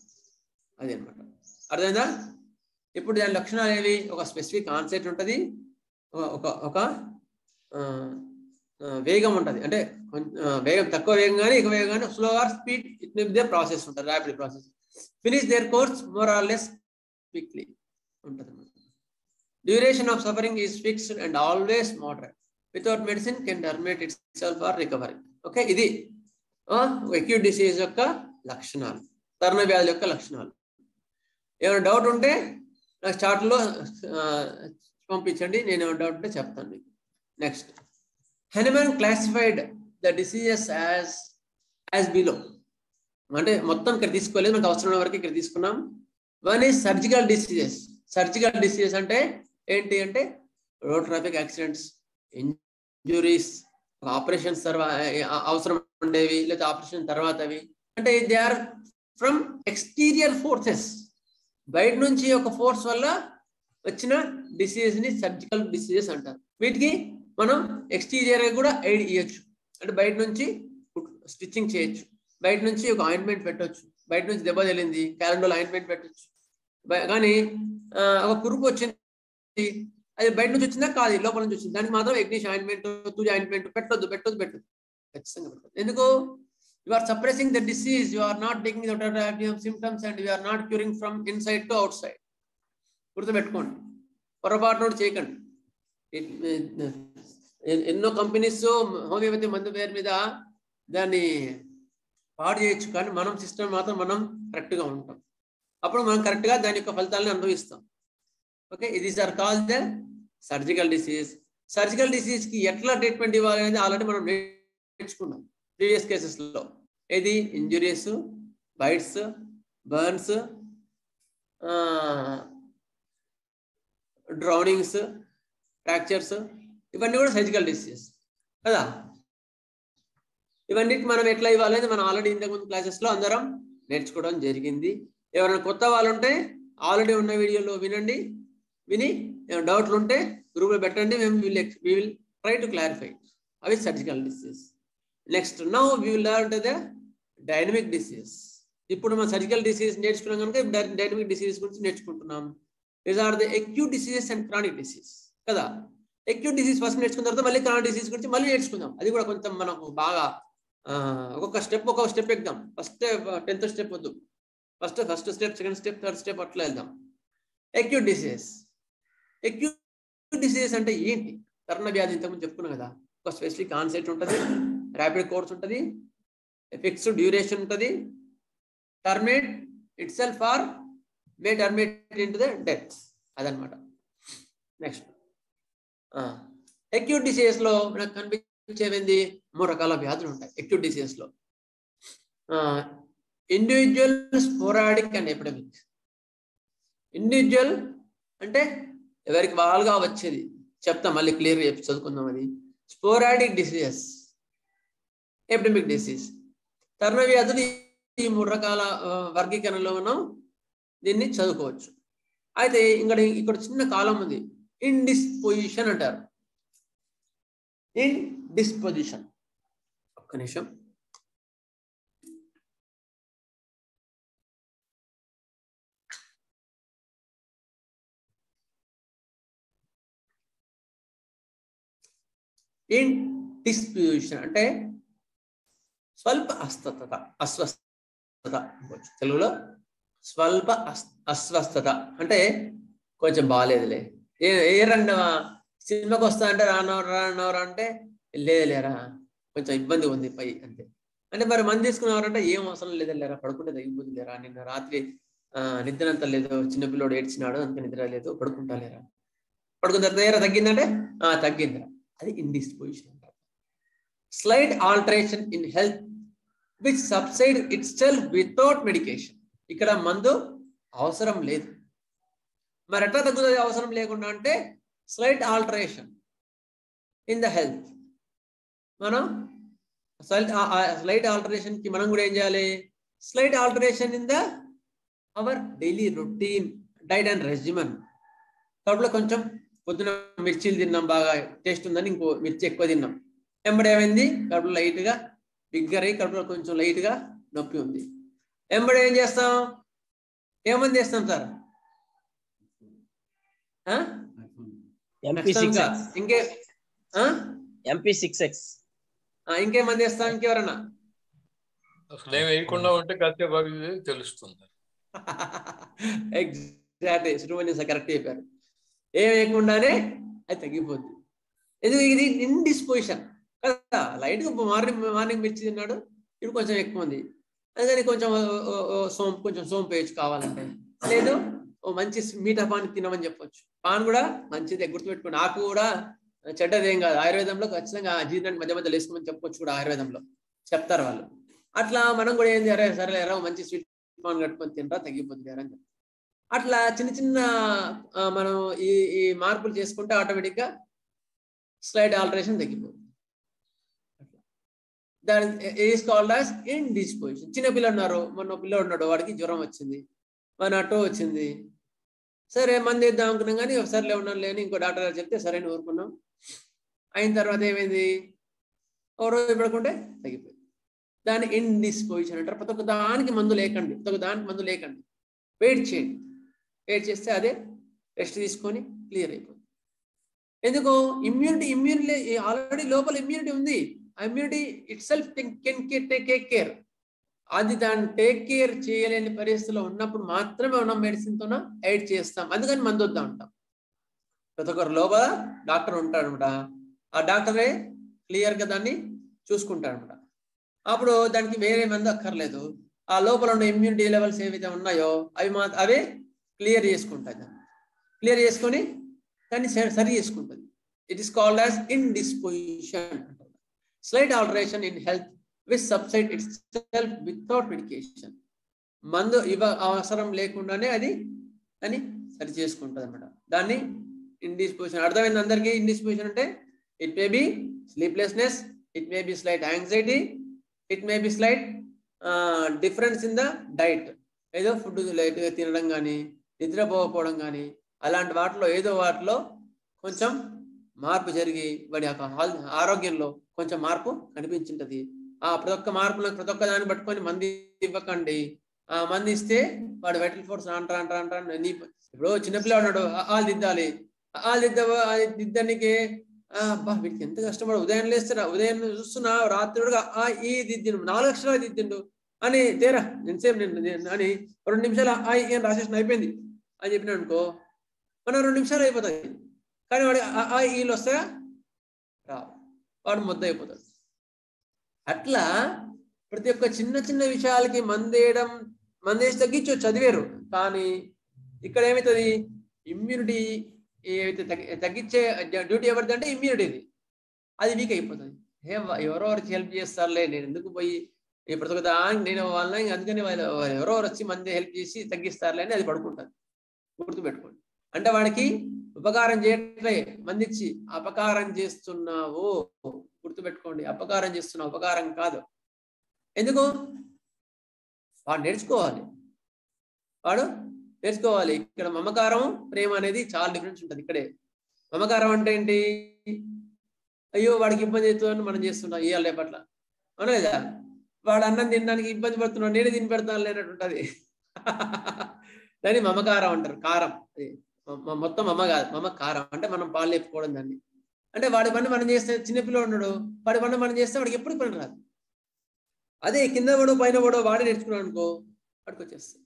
అదే అనమాట అర్థమైందా ఇప్పుడు దాని లక్షణాలు ఏవి ఒక స్పెసిఫిక్ ఆన్సెట్ ఉంటుంది ఒక- ఒక ఒక ఆ, ఆ, వేగం ఉంటుంది అంటే కొం- ఆ, వేగం తక్కువ వేగం కానీ ఎక్కువ వేగం కానీ slow or speed it may they process ఉంటుంది rapid process finish their course more or less quickly ఉంటుంది duration of suffering is fixed and always moderate without medicine can terminate itself or recovery okay ఇది acute disease యొక్క లక్షణాలు తరుణ వ్యాధుల యొక్క లక్షణాలు ఏమైనా డౌట్ ఉంటే నాకు చాట్లో పంపించండి నేను ఏమైనా డౌట్ ఉంటే చెప్తాను మీకు next Hahnemann classified the diseases as as below అంటే మొత్తం ఇక్కడ తీసుకోలేదు మనకు అవసరం వరకు ఇక్కడ తీసుకున్నాం one is surgical diseases surgical diseases అంటే ఏంటి అంటే road traffic accidents injuries operations తర్వాత అవసరం ఉండేవి లేదా ఆపరేషన్ తర్వాతవి అంటే they are from exterior forces బయట నుంచి ఒక ఫోర్స్ వల్ల వచ్చిన డిసీజెస్ ని సర్జికల్ డిసీజెస్ అంటారు వీటికి మనం ఎక్స్టీరియర్ కూడా ఎయిడ్ ఇవ్వచ్చు అంటే బయట నుంచి స్టిచ్చింగ్ చేయొచ్చు బయట నుంచి ఒక ఆయింట్మెంట్ పెట్టొచ్చు బయట నుంచి దెబ్బ తగిలింది క్యాలెండర్ ఆయింట్మెంట్ పెట్టొచ్చు బయ- కానీ ఆ, ఒక కురుపు వచ్చింది అది బయట నుంచి వచ్చిందా కాదు లోపల నుంచి వచ్చింది దానికి మాత్రం ఎగ్నిష్ ఆయింట్మెంట్ తుది ఆయింట్మెంట్ పెట్టొద్దు పెట్టొద్దు పెట్టొద్దు ఖచ్చితంగా పెట్టొద్దు ఎందుకు you are suppressing the disease you are not taking symptoms and you are not curing from inside to outside గుర్తుపెట్టుకోండి పొరపాటు నోటి చేయకండి ఇట్- ఎ- ఎన్నో కంపెనీస్ హోమియోపతి మందు పేరు మీద దాన్ని పాడు చేయొచ్చు కానీ మనం సిస్టమ్ మాత్రం మనం correct గా ఉంటాం అప్పుడు మనం correct గా దాని యొక్క ఫలితాలను అనుభవిస్తాం ఓకే ఇది sir call the surgical disease surgical disease కి ఎట్లా ట్రీట్మెంట్ ఇవ్వాలి అనేది ఆల్రెడీ మనం నేర్చుకున్నాం ప్రీవియస్ కేసెస్ లో ఏది injuries bites burns drownings fractures ఇవన్నీ కూడా సర్జికల్ డిసీజెస్ కదా ఇవన్నీ మనం ఎట్లా ఇవ్వాలి అనేది మనం ఆల్రెడీ ఇంతకుముందు క్లాసెస్ లో అందరం నేర్చుకోవడం జరిగింది ఎవరైనా కొత్త వాళ్ళు ఉంటే ఆల్రెడీ ఉన్న వీడియోలో వినండి విని ఏమైనా డౌట్లు ఉంటే గ్రూప్లో పెట్టండి మేము will we will try to clarify అవి surgical disease next now we will learn the dynamic disease ఇప్పుడు మనం సర్జికల్ డిసీజ్ నేర్చుకున్నాం కనుక డైనమిక్ డిసీజ్ గురించి నేర్చుకుంటున్నాం these are the acute diseases and chronic disease కదా అక్యూట్ డిసీజ్ ఫస్ట్ నేర్చుకున్న తర్వాత మళ్ళీ క్రానిక్ డిసీజ్ గురించి మళ్ళీ నేర్చుకుందాం అది కూడా కొంచెం మనకు బాగా ఒక్కొక్క స్టెప్ ఒక్కొక్క స్టెప్ ఎక్దాం ఫస్ట్ టెన్త్ స్టెప్ వద్దు first first step second step third step అట్లా వెళ్దాం ఎక్యూట్ డిసీజెస్ ఎక్యూట్ డిసీజెస్ అంటే ఏంటి కర్ణ వ్యాధి ఇంతకుముందు చెప్పుకున్నాం కదా ఒక స్పెసిఫిక్ ఆన్సెట్ ఉంటుంది ర్యాపిడ్ కోర్స్ ఉంటుంది ఫిక్స్డ్ డ్యూరేషన్ ఉంటుంది terminate itself or may terminate in to the death అదనమాట నెక్స్ట్ ఎక్యూట్ డిసీజెస్ లో మనకు కనిపించేది మూడు రకాల వ్యాధులు ఉంటాయి ఎక్యూట్ డిసీజెస్ లో individual sporadic and epidemic individual అంటే ఎవరికి వాళ్ళుగా వచ్చేది చెప్తా మళ్ళీ క్లియర్ చెప్పి చదువుకుందాం అది స్పోరాడిక్ డిసీజెస్ ఎపిడమిక్ డిసీజ్ తరుణ వ్యాధులు ఈ మూడు రకాల ఆ, వర్గీకరణలో మనం దీన్ని చదువుకోవచ్చు అయితే ఇక్కడ ఇక్కడ చిన్న కాలం ఉంది ఇన్ డిస్పోజిషన్ అంటారు ఇన్ డిస్పోజిషన్ ఒక్క నిమిషం ఇన్ డిస్పోజిషన్ అంటే స్వల్ప అస్వస్థత అస్వస్థత అనుకోవచ్చు. తెలుగులో స్వల్ప అస్- అస్వస్థత అంటే కొంచెం బాగాలేదులే ఏ ఏ రండి సినిమాకి వస్తా అంటే రానవరు రానవరు అంటే లేదు లేరా కొంచెం ఇబ్బంది ఉంది పై అంతే అంటే మరి మంది తీసుకున్నవారంటే ఏం అవసరం లేదు లేరా పడుకుంటే తగ్గిపోతుంది లేరా నిన్న రాత్రి ఆ, నిద్ర అంత లేదు చిన్నపిల్లోడు ఏడ్చినాడు అంత నిద్ర లేదు పడుకుంటా లేరా పడుకున్న తర్వాత ఏరా తగ్గిందంటే ఆ తగ్గిందిరా అది ఇండిస్పోజిషన్ అంటారు slight alteration in health which subside itself without medication ఇక్కడ మందు అవసరం లేదు మరి ఎట్లా తగ్గుతుంది అవసరం లేకుండా అంటే slight alteration in the health మనం స్లైట్ స్లైట్ ఆల్టరేషన్ కి మనం కూడా ఏం చేయాలి slight alteration in the our daily routine diet and regimen కడుపులో కొంచెం పొద్దున మిర్చీలు తిన్నాం బాగా టేస్ట్ ఉందని ఇంకో మిర్చి ఎక్కువ తిన్నాం ఎంబడి ఏమైంది కడుపులో లైట్ గా బిగ్గర్ అయ్యి కడుపులో కొంచెం లైట్ గా నొప్పి ఉంది ఎంబడి ఏం చేస్తాం ఏమని చేస్తాం సార్ ఆ? ఎంపీ సిక్స్ ఖచ్చితంగా. ఇంకే ఆ? ఎంపీ సిక్స్ ఎక్స్ ఆ, ఇంకేమని చేస్తాం ఇంకెవరన్నా అసలు ఏం వేయకుండా ఉంటే కాసేపు ఆగితే తెలుస్తుంది ఎగ్జాక్ట్లీ సుబ్రహ్మణ్యం సార్ కరెక్ట్ చెప్పారు ఏం వేయకుండానే అది తగ్గిపోద్ది ఎందుకు ఇది ఇండిస్పోజిషన్ కదా లైట్ గా మార్నింగ్ మార్నింగ్ మిర్చి తిన్నాడు ఇప్పుడు కొంచెం ఎక్కువ ఉంది అందుకని కొంచెం ఓ- ఓ- ఓ సోంపు కొంచెం సోంపు వేయచ్చు కావాలంటే లేదు ఓ మంచి మీఠా పాన్ తినమని చెప్పొచ్చు పాన్ కూడా మంచిదే గుర్తుపెట్టుకోండి ఆకు కూడా చెడ్డది ఏం కాదు ఆయుర్వేదంలో ఖచ్చితంగా జీర్ణానికి మధ్య మధ్యలో వేసుకోమని చెప్పొచ్చు కూడా ఆయుర్వేదంలో చెప్తారు వాళ్ళు అట్లా మనం కూడా ఏం చేయాలి సరే ఎరా మంచి స్వీట్ పాన్ కట్టుకొని తింటా తగ్గిపోతుంది అని చెప్తారు. అట్లా చిన్న చిన్న ఆ, మనం ఈ ఈ మార్పులు చేసుకుంటే ఆటోమేటిక్ గా స్లైడ్ ఆల్టరేషన్ తగ్గిపోతుంది దాని is called as indisposition చిన్న పిల్లలు ఉన్నారు మొన్న పిల్లడు ఉన్నాడు వాడికి జ్వరం వచ్చింది మన అటో వచ్చింది సరే మంది ఇద్దాం అనుకున్నాం కానీ సరేలే ఉన్నాం లేని ఇంకో డాక్టర్ గారు చెప్తే సరే అని ఊరుకున్నాం అయిన తర్వాత ఏమైంది ఓ రోజు పడుకుంటే తగ్గిపోయింది దాన్ని ఇండిస్పోజిషన్ అంటారు ప్రతి ఒక్క దానికి మందు లేకండి ప్రతి ఒక్క దానికి మందు లేకండి వెయిట్ చేయండి వెయిట్ చేస్తే అదే రెస్ట్ తీసుకొని క్లియర్ అయిపోతుంది ఎందుకు ఇమ్యూనిటీ ఇమ్యూనిటీ ఆల్రెడీ లోపల ఇమ్యూనిటీ ఉంది ఆ immunity itself can take care అది దాన్ని టేక్ కేర్ చేయలేని పరిస్థితిలో ఉన్నప్పుడు మాత్రమే మనం మెడిసిన్ తోన ఎయిడ్ చేస్తాం అందుకని మందు వద్దా ఉంటాం ప్రతి ఒక్కరు లోపల డాక్టర్ ఉంటాడు అనమాట ఆ డాక్టరే క్లియర్ గా దాన్ని చూసుకుంటాడు అనమాట అప్పుడు దానికి వేరే మందు అక్కర్లేదు ఆ లోపల ఉన్న ఇమ్యూనిటీ లెవెల్స్ ఏవైతే ఉన్నాయో అవి మా అవే క్లియర్ చేసుకుంటాయి దాన్ని క్లియర్ చేసుకొని దాన్ని సరి సరి చేసుకుంటుంది it is called as indisposition slight alteration in health with subside itself without medication మందు ఇవ అవసరం లేకుండానే అది అని సరి చేసుకుంటుంది అనమాట దాన్ని ఇండిస్పోజిషన్ అర్థమైంది అందరికీ ఇండిస్పోజిషన్ అంటే it may be sleeplessness it may be slight anxiety it may be slight difference in the diet ఏదో ఫుడ్ లైట్గా తినడం కానీ నిద్రపోకపోవడం కానీ అలాంటి వాటిలో ఏదో వాటిలో కొంచెం మార్పు జరిగి వాడి యొక్క హాల్- ఆరోగ్యంలో కొంచెం మార్పు కనిపించింటది ఆ ప్రతి ఒక్క మార్పులో ప్రతి ఒక్క దాన్ని పట్టుకొని మంది ఇవ్వకండి ఆ మంది ఇస్తే వాడు వైటల్ ఫోర్స్ అంటారా అంటారా అంటారా నీ ఇప్పుడు చిన్నపిల్ల ఉన్నాడు వాళ్ళు దిద్దాలి వాళ్ళు దిద్ద దిద్దనికి ఆ, అబ్బా వీడికి ఎంత కష్టపడు ఉదయం లేస్తారా ఉదయం చూస్తున్నా రాత్రి కూడా ఆ ఈ దిద్దిండు నాలుగు అక్షరాలు దిద్దిండు అని తేరా ఎంతసేపు నేను నేను- అని రెండు నిమిషాలు ఆ ఈ అని రాసేసిన అయిపోయింది అని చెప్పిన అనుకో మనం రెండు నిమిషాలు అయిపోతాయి కానీ వాడి ఆ ఆ ఈలు వస్తాయా రావు వాడు ముద్ద అయిపోతాడు అట్లా ప్రతి ఒక్క చిన్న చిన్న విషయాలకి మందేయడం మందేసి తగ్గించవచ్చు చదివేరు కానీ ఇక్కడ ఏమవుతుంది ఇమ్యూనిటీ ఏవైతే తగ్గి- తగ్గించే డ్యూటీ ఎవరిది అంటే ఇమ్యూనిటీది అది వీక్ అయిపోతుంది ఏ వ- ఎవరో ఒకరికి హెల్ప్ చేస్తారులే నేను ఎందుకు పోయి ఈ ప్రతి ఒక్క దానికి నేను వాళ్ళని ఇంక అందుకని వాళ్ళు ఎవరో ఒకరు వచ్చి మంది హెల్ప్ చేసి తగ్గిస్తారులే అని అది పడుకుంటుంది గుర్తుపెట్టుకోండి అంటే వాడికి ఉపకారం చేయట్లే మందిచ్చి అపకారం చేస్తున్నావు గుర్తుపెట్టుకోండి అపకారం చేస్తున్నావు ఉపకారం కాదు ఎందుకు వాడు నేర్చుకోవాలి వాడు నేర్చుకోవాలి ఇక్కడ మమకారం ప్రేమ అనేది చాలా డిఫరెన్స్ ఉంటుంది ఇక్కడే మమకారం అంటే ఏంటి అయ్యో వాడికి ఇబ్బంది అవుతుందని మనం చేస్తున్నాం ఇవాళ రేపట్ల అవునా లేదా వాడు అన్నం తినడానికి ఇబ్బంది పడుతున్నాడు నేనే తిని పెడతాను లేనట్టు ఉంటుంది దాన్ని మమకారం అంటారు కారం అది మ- మ- మొత్తం మమ కాదు మమ కారం అంటే మనం పాలు లేపుకోవడం దాన్ని అంటే వాడి పని మనం చేస్తే చిన్నపిల్లడు ఉన్నాడు వాడి పని మనం చేస్తే వాడికి ఎప్పుడు పని రాదు అదే కింద పడో పైన పడో వాడి నేర్చుకున్నాడు అనుకో వాడికి వచ్చేస్తుంది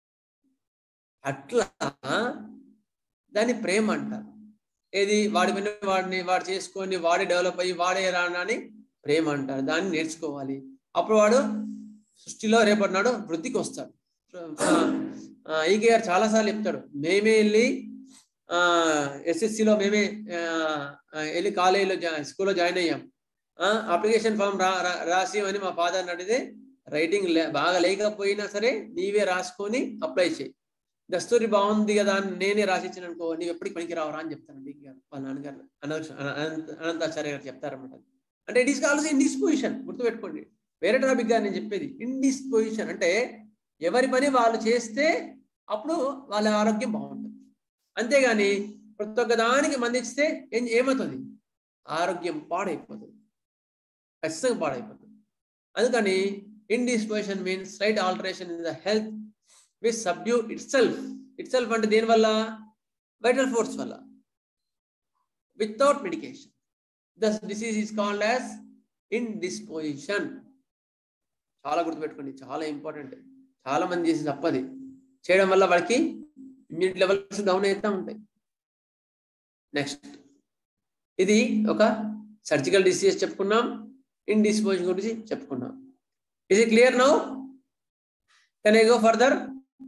అట్లా దాన్ని ప్రేమ అంటారు ఏది వాడి పని వాడిని వాడు చేసుకొని వాడే డెవలప్ అయ్యి వాడే రానని ప్రేమ అంటారు దాన్ని నేర్చుకోవాలి అప్పుడు వాడు సృష్టిలో రేపటి నాడు వృద్ధికి వస్తాడు ఈకే గారు చాలాసార్లు చెప్తాడు మేమే వెళ్ళి ఎస్ఎస్సిలో మేమే ఆ, ఆ, వెళ్ళి కాలేజీలో జా స్కూల్లో జాయిన్ అయ్యాం అప్లికేషన్ ఫామ్ రా రా- రాసి అని మా ఫాదర్ అడిగితే రైటింగ్ లే బాగా లేకపోయినా సరే నీవే రాసుకొని అప్లై చేయి దస్తూరి బాగుంది కదా అని నేనే రాసిచ్చాను అనుకో నీవు ఎప్పటికి పనికి రావరా అని చెప్తాను డీకే గారు వాళ్ళ నాన్నగారు అనంత అనంత- అనంతాచార్య గారు చెప్తారన్నమాట అంటే ఇట్ ఈస్ కాల్స్ ఇండిస్పోజిషన్ గుర్తుపెట్టుకోండి వేరే టాపిక్ గారు నేను చెప్పేది ఇండిస్పోజిషన్ అంటే ఎవరి పని వాళ్ళు చేస్తే అప్పుడు వాళ్ళ ఆరోగ్యం బాగుంటుంది అంతేగాని ప్రతి ఒక్క దానికి మందిస్తే ఏం ఏమవుతుంది ఆరోగ్యం పాడైపోతుంది ఖచ్చితంగా పాడైపోతుంది అందుకని indisposition means slight alteration in the health with subdue itself itself అంటే దేని వల్ల వైటల్ ఫోర్స్ వల్ల without medication thus disease is called as indisposition చాలా గుర్తుపెట్టుకోండి చాలా ఇంపార్టెంట్ చాలా మంది చేసి తప్పది చేయడం వల్ల వాడికి ఇమ్యూనిటీ లెవెల్స్ డౌన్ అవుతూ ఉంటాయి నెక్స్ట్ ఇది ఒక సర్జికల్ డిసీజ్ చెప్పుకున్నాం ఇండిస్పోజిషన్ గురించి చెప్పుకున్నాం is it clear now can I go further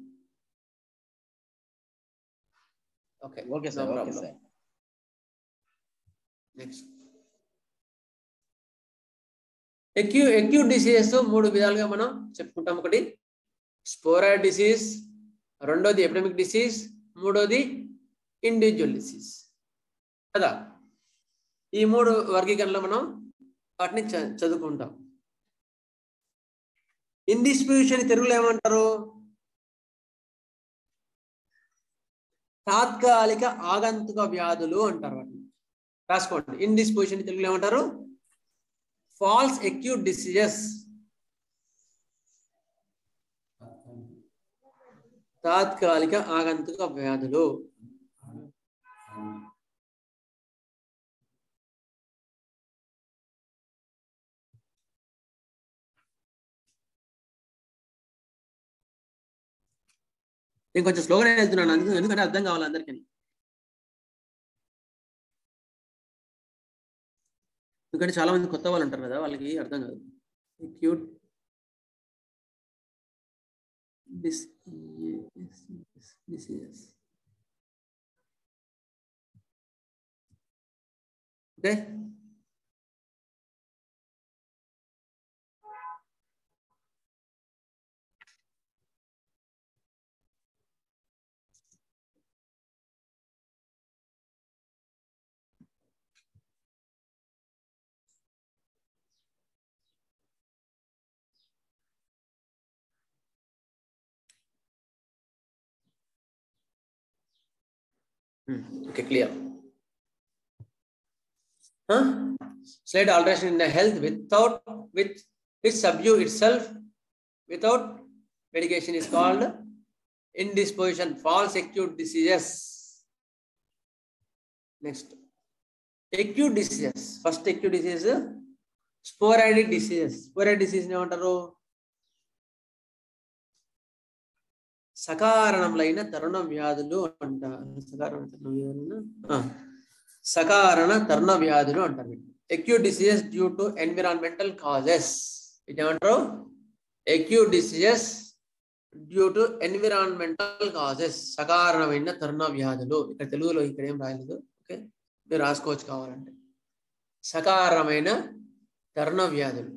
okay okay sir okay sir next acute acute diseases మూడు విధాలుగా మనం చెప్పుకుంటాం ఒకటి స్పోరాయిడ్ డిసీజ్ రెండోది ఎపిడమిక్ డిసీజ్ మూడోది ఇండివిజువల్ డిసీజ్ కదా ఈ మూడు వర్గీకరణలో మనం వాటిని చ- చదువుకుంటాం ఇండిస్ప్యూషన్ తెలుగులో ఏమంటారు తాత్కాలిక ఆగంతుక వ్యాధులు అంటారు వాటిని రాసుకోండి ఇండిస్పోజిషన్ తెలుగులో ఏమంటారు ఫాల్స్ ఎక్యూట్ డిసీజెస్ తాత్కాలిక ఆగంతుక వ్యాధులు నేను కొంచెం స్లోగానే వెళ్తున్నాను అందుకు ఎందుకంటే అర్థం కావాలి అందరికీ ఎందుకంటే చాలా మంది కొత్త వాళ్ళు ఉంటారు కదా వాళ్ళకి అర్థం కాదు acute diseases okay Okay, clear. Huh? Slight alteration in the health without which which subdue itself without medication is called indisposition, false acute diseases. Next. Acute diseases first acute disease sporadic diseases sporadic disease ఏమంటారు సకారణములైన తరుణ వ్యాధులు అంటారు సకారణ తరుణ వ్యాధులు ఆ, సకారణ తరుణ వ్యాధులు అంటారు acute diseases due to environmental causes ఇది ఏమంటారు acute diseases due to environmental causes సకారణమైన తరుణ వ్యాధులు ఇక్కడ తెలుగులో ఇక్కడ ఏం రాయలేదు ఓకే మీరు రాసుకోవచ్చు కావాలంటే సకారమైన తరుణ వ్యాధులు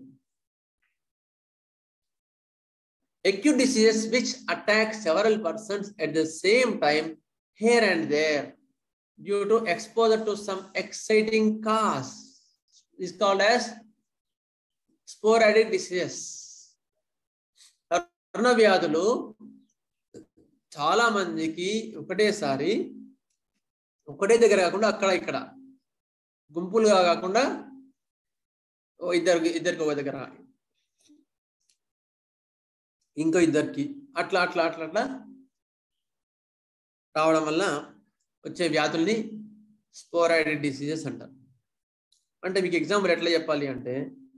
acute diseases which attack several persons at the same time here and there due to exposure to some exciting cause is called as sporadic diseases తరుణ వ్యాధులు చాలా మందికి ఒకటేసారి ఒకటే దగ్గర కాకుండా అక్కడ ఇక్కడ గుంపులుగా కాకుండా ఓ ఇద్దరికి ఇద్దరికి ఒక దగ్గర ఇంకో ఇద్దరికి అట్లా అట్లా అట్లా అట్లా రావడం వల్ల వచ్చే వ్యాధుల్ని స్పోరాయిడ్ డిసీజెస్ అంటారు అంటే మీకు ఎగ్జాంపుల్ ఎట్లా చెప్పాలి అంటే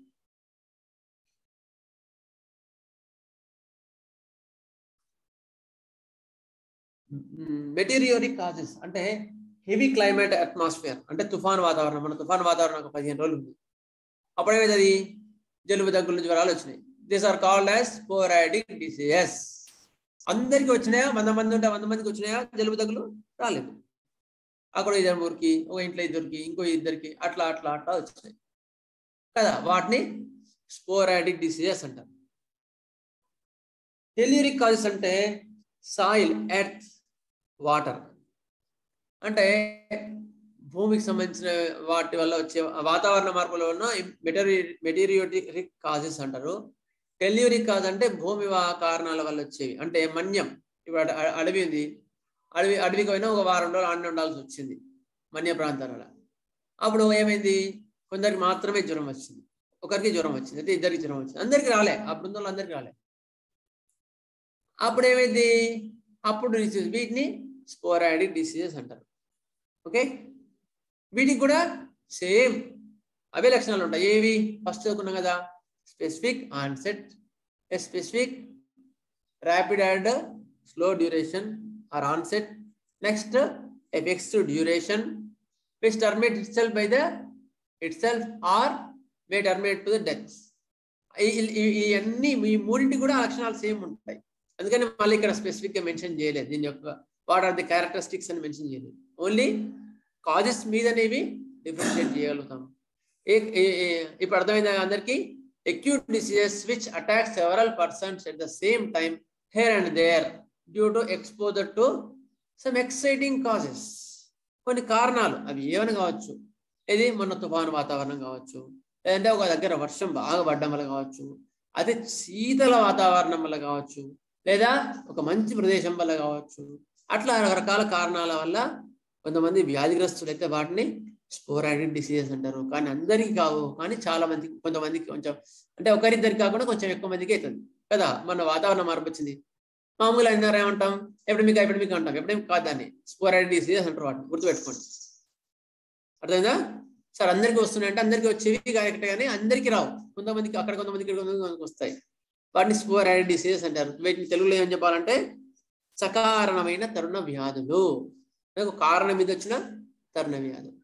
మెటీరియోరిక్ కాజెస్ అంటే హెవీ క్లైమేట్ అట్మాస్ఫియర్ అంటే తుఫాన్ వాతావరణం మన తుఫాన్ వాతావరణం ఒక పదిహేను రోజులు ఉంది అప్పుడు ఏమైంది జలుబు దగ్గులు జ్వరాలు వచ్చినాయి these are called as sporadic diseases అందరికి వచ్చినాయా వంద మంది ఉంటే వంద మందికి వచ్చినాయా జలుబు దగ్గులు రాలేదు అక్కడ ఇద్దరు ఊరికి ఒక ఇంట్లో ఇద్దరికి ఇంకో ఇద్దరికి అట్లా అట్లా అట్లా వచ్చినాయి కదా వాటిని స్పోరాడిక్ డిసీజెస్ అంటారు టెల్యూరిక్ కాజెస్ అంటే సాయిల్ ఎర్త్ వాటర్ అంటే భూమికి సంబంధించిన వాటి వల్ల వచ్చే వాతావరణ మార్పుల వలన మెటీరి మెటీరియోటిక్ కాజెస్ అంటారు టెల్యూరిక్ కాజ్ అంటే భూమి వా- కారణాల వల్ల వచ్చేవి అంటే మన్యం ఇప్పుడు అడ- అడ- అడవి ఉంది అడవి అడవికి పోయినా ఒక వారం రోజులు ఆడ ఉండాల్సి వచ్చింది మన్య ప్రాంతాలలో అప్పుడు ఏమైంది కొందరికి మాత్రమే జ్వరం వచ్చింది ఒకరికి జ్వరం వచ్చింది అంటే ఇద్దరికి జ్వరం వచ్చింది అందరికి రాలే ఆ బృందంలో అందరికి రాలే అప్పుడు ఏమైంది అప్పుడు డిసీజ్ వీటిని స్పోరాడిక్ డిసీజెస్ అంటారు ఓకే వీటికి కూడా సేమ్ అవే లక్షణాలు ఉంటాయి ఏవి ఫస్ట్ చదువుకున్నాం కదా specific onset specific rapid and slow duration or onset next effects duration which terminate itself by the itself or may terminate to the death ఇవన్నీ ఈ మూడింటి కూడా ఆ లక్షణాలు సేమ్ ఉంటాయి అందుకని మళ్ళీ ఇక్కడ స్పెసిఫిక్ గా మెన్షన్ చేయలేదు దీని యొక్క వాట్ ఆర్ ది క్యారెక్టరిస్టిక్స్ అని మెన్షన్ చేయలేదు ఓన్లీ కాజెస్ మీదనేవి డిఫరెన్షియేట్ చేయగలుగుతాం ఏ- ఏ- ఏ- ఇప్పుడు అర్థమైందా అందరికి acute diseases which attack several persons at the same time here and there due to exposure to some exciting causes కొన్ని కారణాలు అవి ఏమైనా కావచ్చు ఇది మొన్న తుఫాను వాతావరణం కావచ్చు లేదంటే ఒక దగ్గర వర్షం బాగా పడ్డం వల్ల కావచ్చు అదే శీతల వాతావరణం వల్ల కావచ్చు లేదా ఒక మంచి ప్రదేశం వల్ల కావచ్చు అట్లా రకరకాల కారణాల వల్ల కొంతమంది వ్యాధిగ్రస్తులు అయితే వాటిని స్పోరాడిక్ డిసీజెస్ అంటారు కానీ అందరికీ కావు కానీ చాలా మందికి కొంతమందికి కొంచెం అంటే ఒకరిద్దరికి కాకుండా కొంచెం ఎక్కువ మందికి అవుతుంది కదా మన వాతావరణం మార్పు వచ్చింది మామూలుగా అయినారు ఏమంటాం ఎపిడమిక్ ఎపిడమిక్ అంటాం ఎపిడమిక్ కాదు దాన్ని స్పోరాడిక్ డిసీజెస్ అంటారు వాటిని గుర్తుపెట్టుకోండి అర్థమైందా సార్ అందరికీ వస్తున్నాయి అంటే అందరికీ వచ్చేవి కరెక్ట్ కానీ అందరికీ రావు కొంతమందికి అక్కడ కొంతమందికి ఇక్కడ కొంతమందికి వస్తాయి వాటిని స్పోరాడిక్ డిసీజెస్ అంటారు వీటిని తెలుగులో ఏం చెప్పాలంటే సకారణమైన తరుణ వ్యాధులు నాకు కారణం మీద వచ్చిన తరుణ వ్యాధులు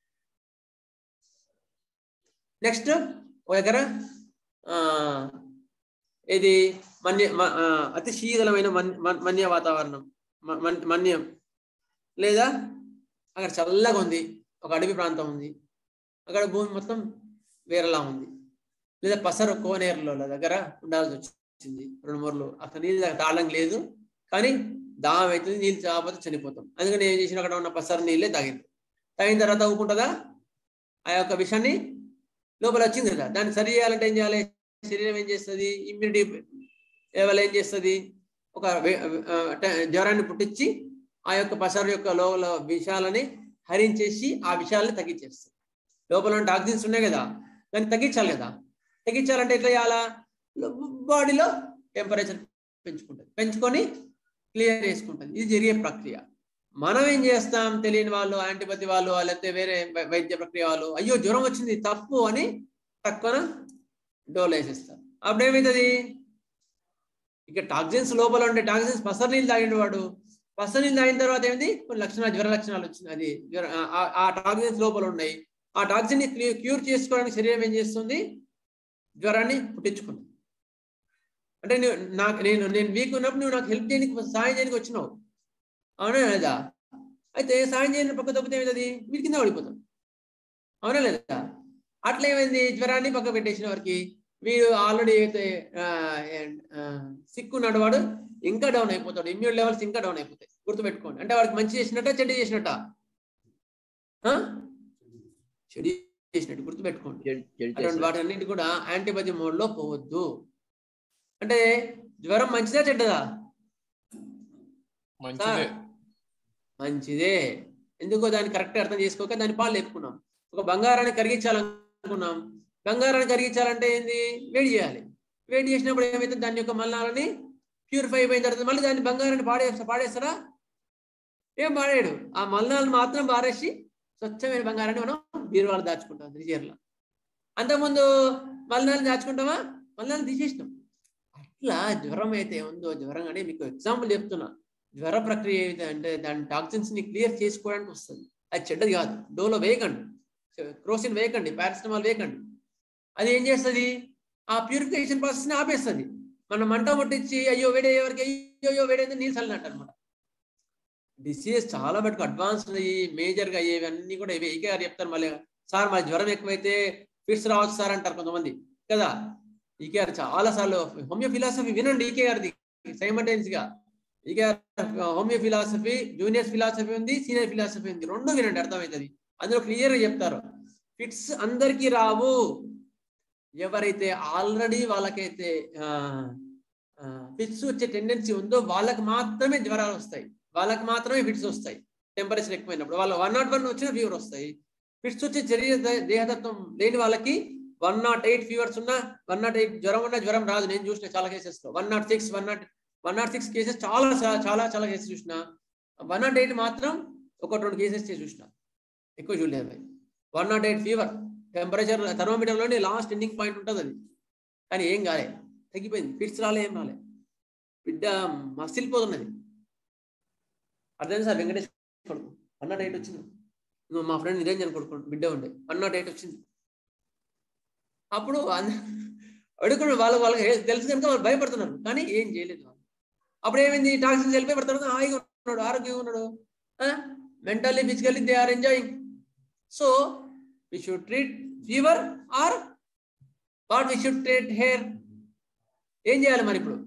నెక్స్ట్ ఒక దగ్గర ఆ, ఇది మన్య మ- ఆ, అతి శీతలమైన మన్- మన్- మన్య వాతావరణం మ- మన్- మన్యం లేదా అక్కడ చల్లగా ఉంది ఒక అడవి ప్రాంతం ఉంది అక్కడ భూమి మొత్తం వేరేలా ఉంది లేదా పసరు కోనేరులో దగ్గర ఉండాల్సి వచ్చింది రెండు మూరలు అక్కడ నీళ్ళు తాళం లేదు కానీ దాహం అవుతుంది నీళ్ళు తాగకపోతే చనిపోతాం అందుకని ఏం చేసిన అక్కడ ఉన్న పసరు నీళ్ళే తాగింది తాగిన తర్వాత ఊకుంటుందా ఆ యొక్క విషయాన్ని లోపల వచ్చింది కదా దాన్ని సరి చేయాలంటే ఏం చేయాలి శరీరం ఏం చేస్తుంది ఇమ్యూనిటీ లెవెల్ ఏం చేస్తుంది ఒక వే- ఆ, ట- జ్వరాన్ని పుట్టించి ఆ యొక్క పసరు యొక్క లోపల విషయాలని హరించేసి ఆ విషయాలని తగ్గించేస్తుంది లోపల ఉంటే ఆక్సిజన్స్ ఉన్నాయి కదా దాన్ని తగ్గించాలి కదా తగ్గించాలంటే ఎట్లా చేయాలా బాడీలో టెంపరేచర్ పెంచుకుంటుంది పెంచుకొని క్లియర్ చేసుకుంటుంది ఇది జరిగే ప్రక్రియ మనం ఏం చేస్తాం తెలియని వాళ్ళు యాంటీపతి వాళ్ళు లేకపోతే వేరే వై- వైద్య ప్రక్రియ వాళ్ళు అయ్యో జ్వరం వచ్చింది తప్పు అని తక్కువ డోలు వేసేస్తాం అప్పుడు ఏమవుతుంది ఇక టాక్సిన్స్ లోపల ఉండే టాక్సిన్స్ పసర నీళ్ళు తాగిండు వాడు పసర నీళ్ళు తాగిన తర్వాత ఏంది కొన్ని లక్షణాలు జ్వర లక్షణాలు వచ్చింది అది జ్వర ఆ- ఆ- ఆ టాక్సిన్స్ లోపల ఉన్నాయి ఆ టాక్సిన్ ని క్యూర్ చేసుకోవడానికి శరీరం ఏం చేస్తుంది జ్వరాన్ని పుట్టించుకుంది అంటే నువ్వు నాకు నేను నేను వీక్ ఉన్నప్పుడు నువ్వు నాకు హెల్ప్ చేయడానికి సాయం చేయడానికి వచ్చినావు అవునా లేదా అయితే సాయం చేయని పక్క తప్పితే ఏమవుతుంది వీడి కింద పడిపోతాం అవునా లేదా అట్లా ఏమైంది జ్వరాన్ని పక్క పెట్టేసిన వారికి వీడు ఆల్రెడీ అయితే సిక్కు ఉన్నాడు వాడు ఇంకా డౌన్ అయిపోతాడు ఇమ్యూన్ లెవెల్స్ ఇంకా డౌన్ అయిపోతాయి గుర్తుపెట్టుకోండి అంటే వాడికి మంచి చేసినట్ట చెడ్డ చేసినట్ట ఆ? చెడు చేసినట్టు గుర్తుపెట్టుకోండి చెడు- చెడు అటువంటి చేశారు. వాటి అన్నిటి కూడా యాంటీబయాటిక్ మోడ్ లో పోవద్దు అంటే జ్వరం మంచిదా చెడ్డదా మంచిదే మంచిదే ఎందుకో దాన్ని కరెక్ట్ అర్థం చేసుకోక దాని పాలు లేపుకున్నాం ఒక బంగారాన్ని కరిగించాలనుకున్నాం బంగారాన్ని కరిగించాలంటే ఏంది వేడి చేయాలి వేడి చేసినప్పుడు ఏమైతే దాని యొక్క మలినాలని ప్యూరిఫై అయిపోయిన తర్వాత మళ్ళీ దాన్ని బంగారాన్ని పాడే పాడేస్తారా ఏం పాడేయడు ఆ మలినాలను మాత్రం పారేసి స్వచ్ఛమైన బంగారాన్ని మనం బీరువాలు దాచుకుంటాం రిజర్లో అంతకుముందు మలినాలు దాచుకుంటామా మలినాలు తీసేసినాం అట్లా జ్వరం అయితే ఉందో జ్వరం అని మీకు ఎగ్జాంపుల్ చెప్తున్నా జ్వర ప్రక్రియ ఏమిటి అంటే దాని టాక్సిన్స్ ని క్లియర్ చేసుకోవడానికి వస్తుంది అది చెడ్డది కాదు డోలో వేయకండి క్రోసిన్ వేయకండి పారాసిటమాల్ వేయకండి అది ఏం చేస్తుంది ఆ ప్యూరిఫికేషన్ ప్రాసెస్ ని ఆపేస్తుంది మనం మంట ముట్టించి అయ్యో వేడే ఎవరికి అయ్యో అయ్యో వేడైంది నీళ్ళు చల్లినట్టు అనమాట డిసీజ్ చాలా మటుకు అడ్వాన్స్ అయ్యి మేజర్ గా అయ్యేవి అన్ని కూడా ఇవి ఈకే గారు చెప్తారు మళ్ళీ సార్ మా జ్వరం ఎక్కువైతే ఫిట్స్ రావచ్చు సార్ అంటారు కొంతమంది కదా ఈకే గారు చాలా సార్లు హోమియో ఫిలాసఫీ వినండి ఈకే గారిది సైమల్టైన్స్ గా ఇక హోమియో ఫిలాసఫీ జూనియర్ ఫిలాసఫీ ఉంది సీనియర్ ఫిలాసఫీ ఉంది రెండు వినండి అర్థమవుతుంది అందులో క్లియర్ గా చెప్తారు ఫిట్స్ అందరికీ రావు ఎవరైతే ఆల్రెడీ వాళ్ళకైతే ఫిట్స్ వచ్చే టెండెన్సీ ఉందో వాళ్ళకి మాత్రమే జ్వరాలు వస్తాయి వాళ్ళకి మాత్రమే ఫిట్స్ వస్తాయి టెంపరేచర్ ఎక్కువైనప్పుడు వాళ్ళు వన్ నాట్ వన్ వచ్చిన ఫీవర్ వస్తాయి ఫిట్స్ వచ్చే శరీర దే- దేహతత్వం లేని వాళ్ళకి వన్ నాట్ ఎయిట్ ఫీవర్స్ ఉన్నా వన్ నాట్ ఎయిట్ జ్వరం ఉన్నా జ్వరం రాదు నేను చూసిన చాలా కేసెస్ లో one naught six one naught one naught six cases చాలా చా- చాలా చాలా కేసెస్ చూసిన వన్ నాట్ ఎయిట్ మాత్రం ఒక రెండు కేసెస్ చూసిన ఎక్కువ చూడలేదు అవి one naught eight fever temperature thermometer లోని లాస్ట్ ఎండింగ్ పాయింట్ ఉంటుంది అది కానీ ఏం కాలే తగ్గిపోయింది ఫిట్స్ రాలే ఏం రాలే బిడ్డ మసిలిపోతున్నది అర్థం సార్ వెంకటేష్ కొడుకు వన్ నాట్ ఎయిట్ వచ్చింది ఇంకో మా ఫ్రెండ్ నిరంజన్ కొడుకు బిడ్డ ఉండే వన్ నాట్ ఎయిట్ వచ్చింది అప్పుడు అంద- అడుగుకున్న వాళ్ళ వాళ్ళకి ఏ- తెలుసు కనుక వాళ్ళు భయపడుతున్నారు కానీ ఏం చేయలేదు వాళ్ళు అప్పుడు ఏమైంది టాక్సిన్స్ వెళ్ళిపోయి పడుతున్నారు హాయిగా ఉన్నాడు ఆరోగ్యంగా ఉన్నాడు mentally physically they are enjoying so we should treat fever or what we should treat here ఏం చేయాలి మరి ఇప్పుడు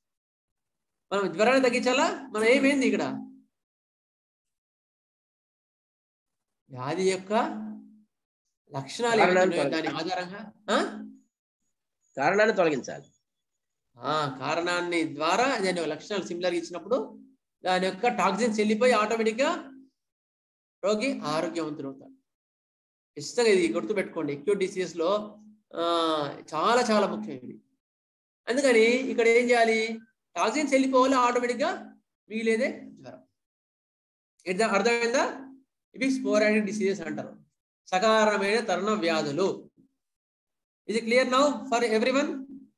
మనం జ్వరాన్ని తగ్గించాలా మనం ఏమైంది ఇక్కడ వ్యాధి యొక్క లక్షణాలు ఏవైతే కారణాలు ఉన్నాయో దాని ఆధారంగా ఆ? కారణాన్ని తొలగించాలి ఆ కారణాన్ని ద్వారా దాని యొక్క లక్షణాలు సిమిలర్ ఇచ్చినప్పుడు దాని యొక్క టాక్సిన్స్ వెళ్ళిపోయి ఆటోమేటిక్ గా రోగి ఆరోగ్యవంతుడు అవుతాడు ఖచ్చితంగా ఇది గుర్తుపెట్టుకోండి ఎక్యూట్ డిసీజ్ లో ఆ, చాలా చాలా ముఖ్యం ఇది అందుకని ఇక్కడ ఏం చేయాలి టాక్సిన్స్ వెళ్ళిపోవాలి ఆటోమేటిక్ గా మిగిలేదే జ్వరం ఇర్థం- అర్థమైందా ఇవి స్పోరాడిక్ డిసీజెస్ అంటారు సకారణమైన తరుణ వ్యాధులు ఇది క్లియర్ నౌ ఫర్ ఎవ్రీవన్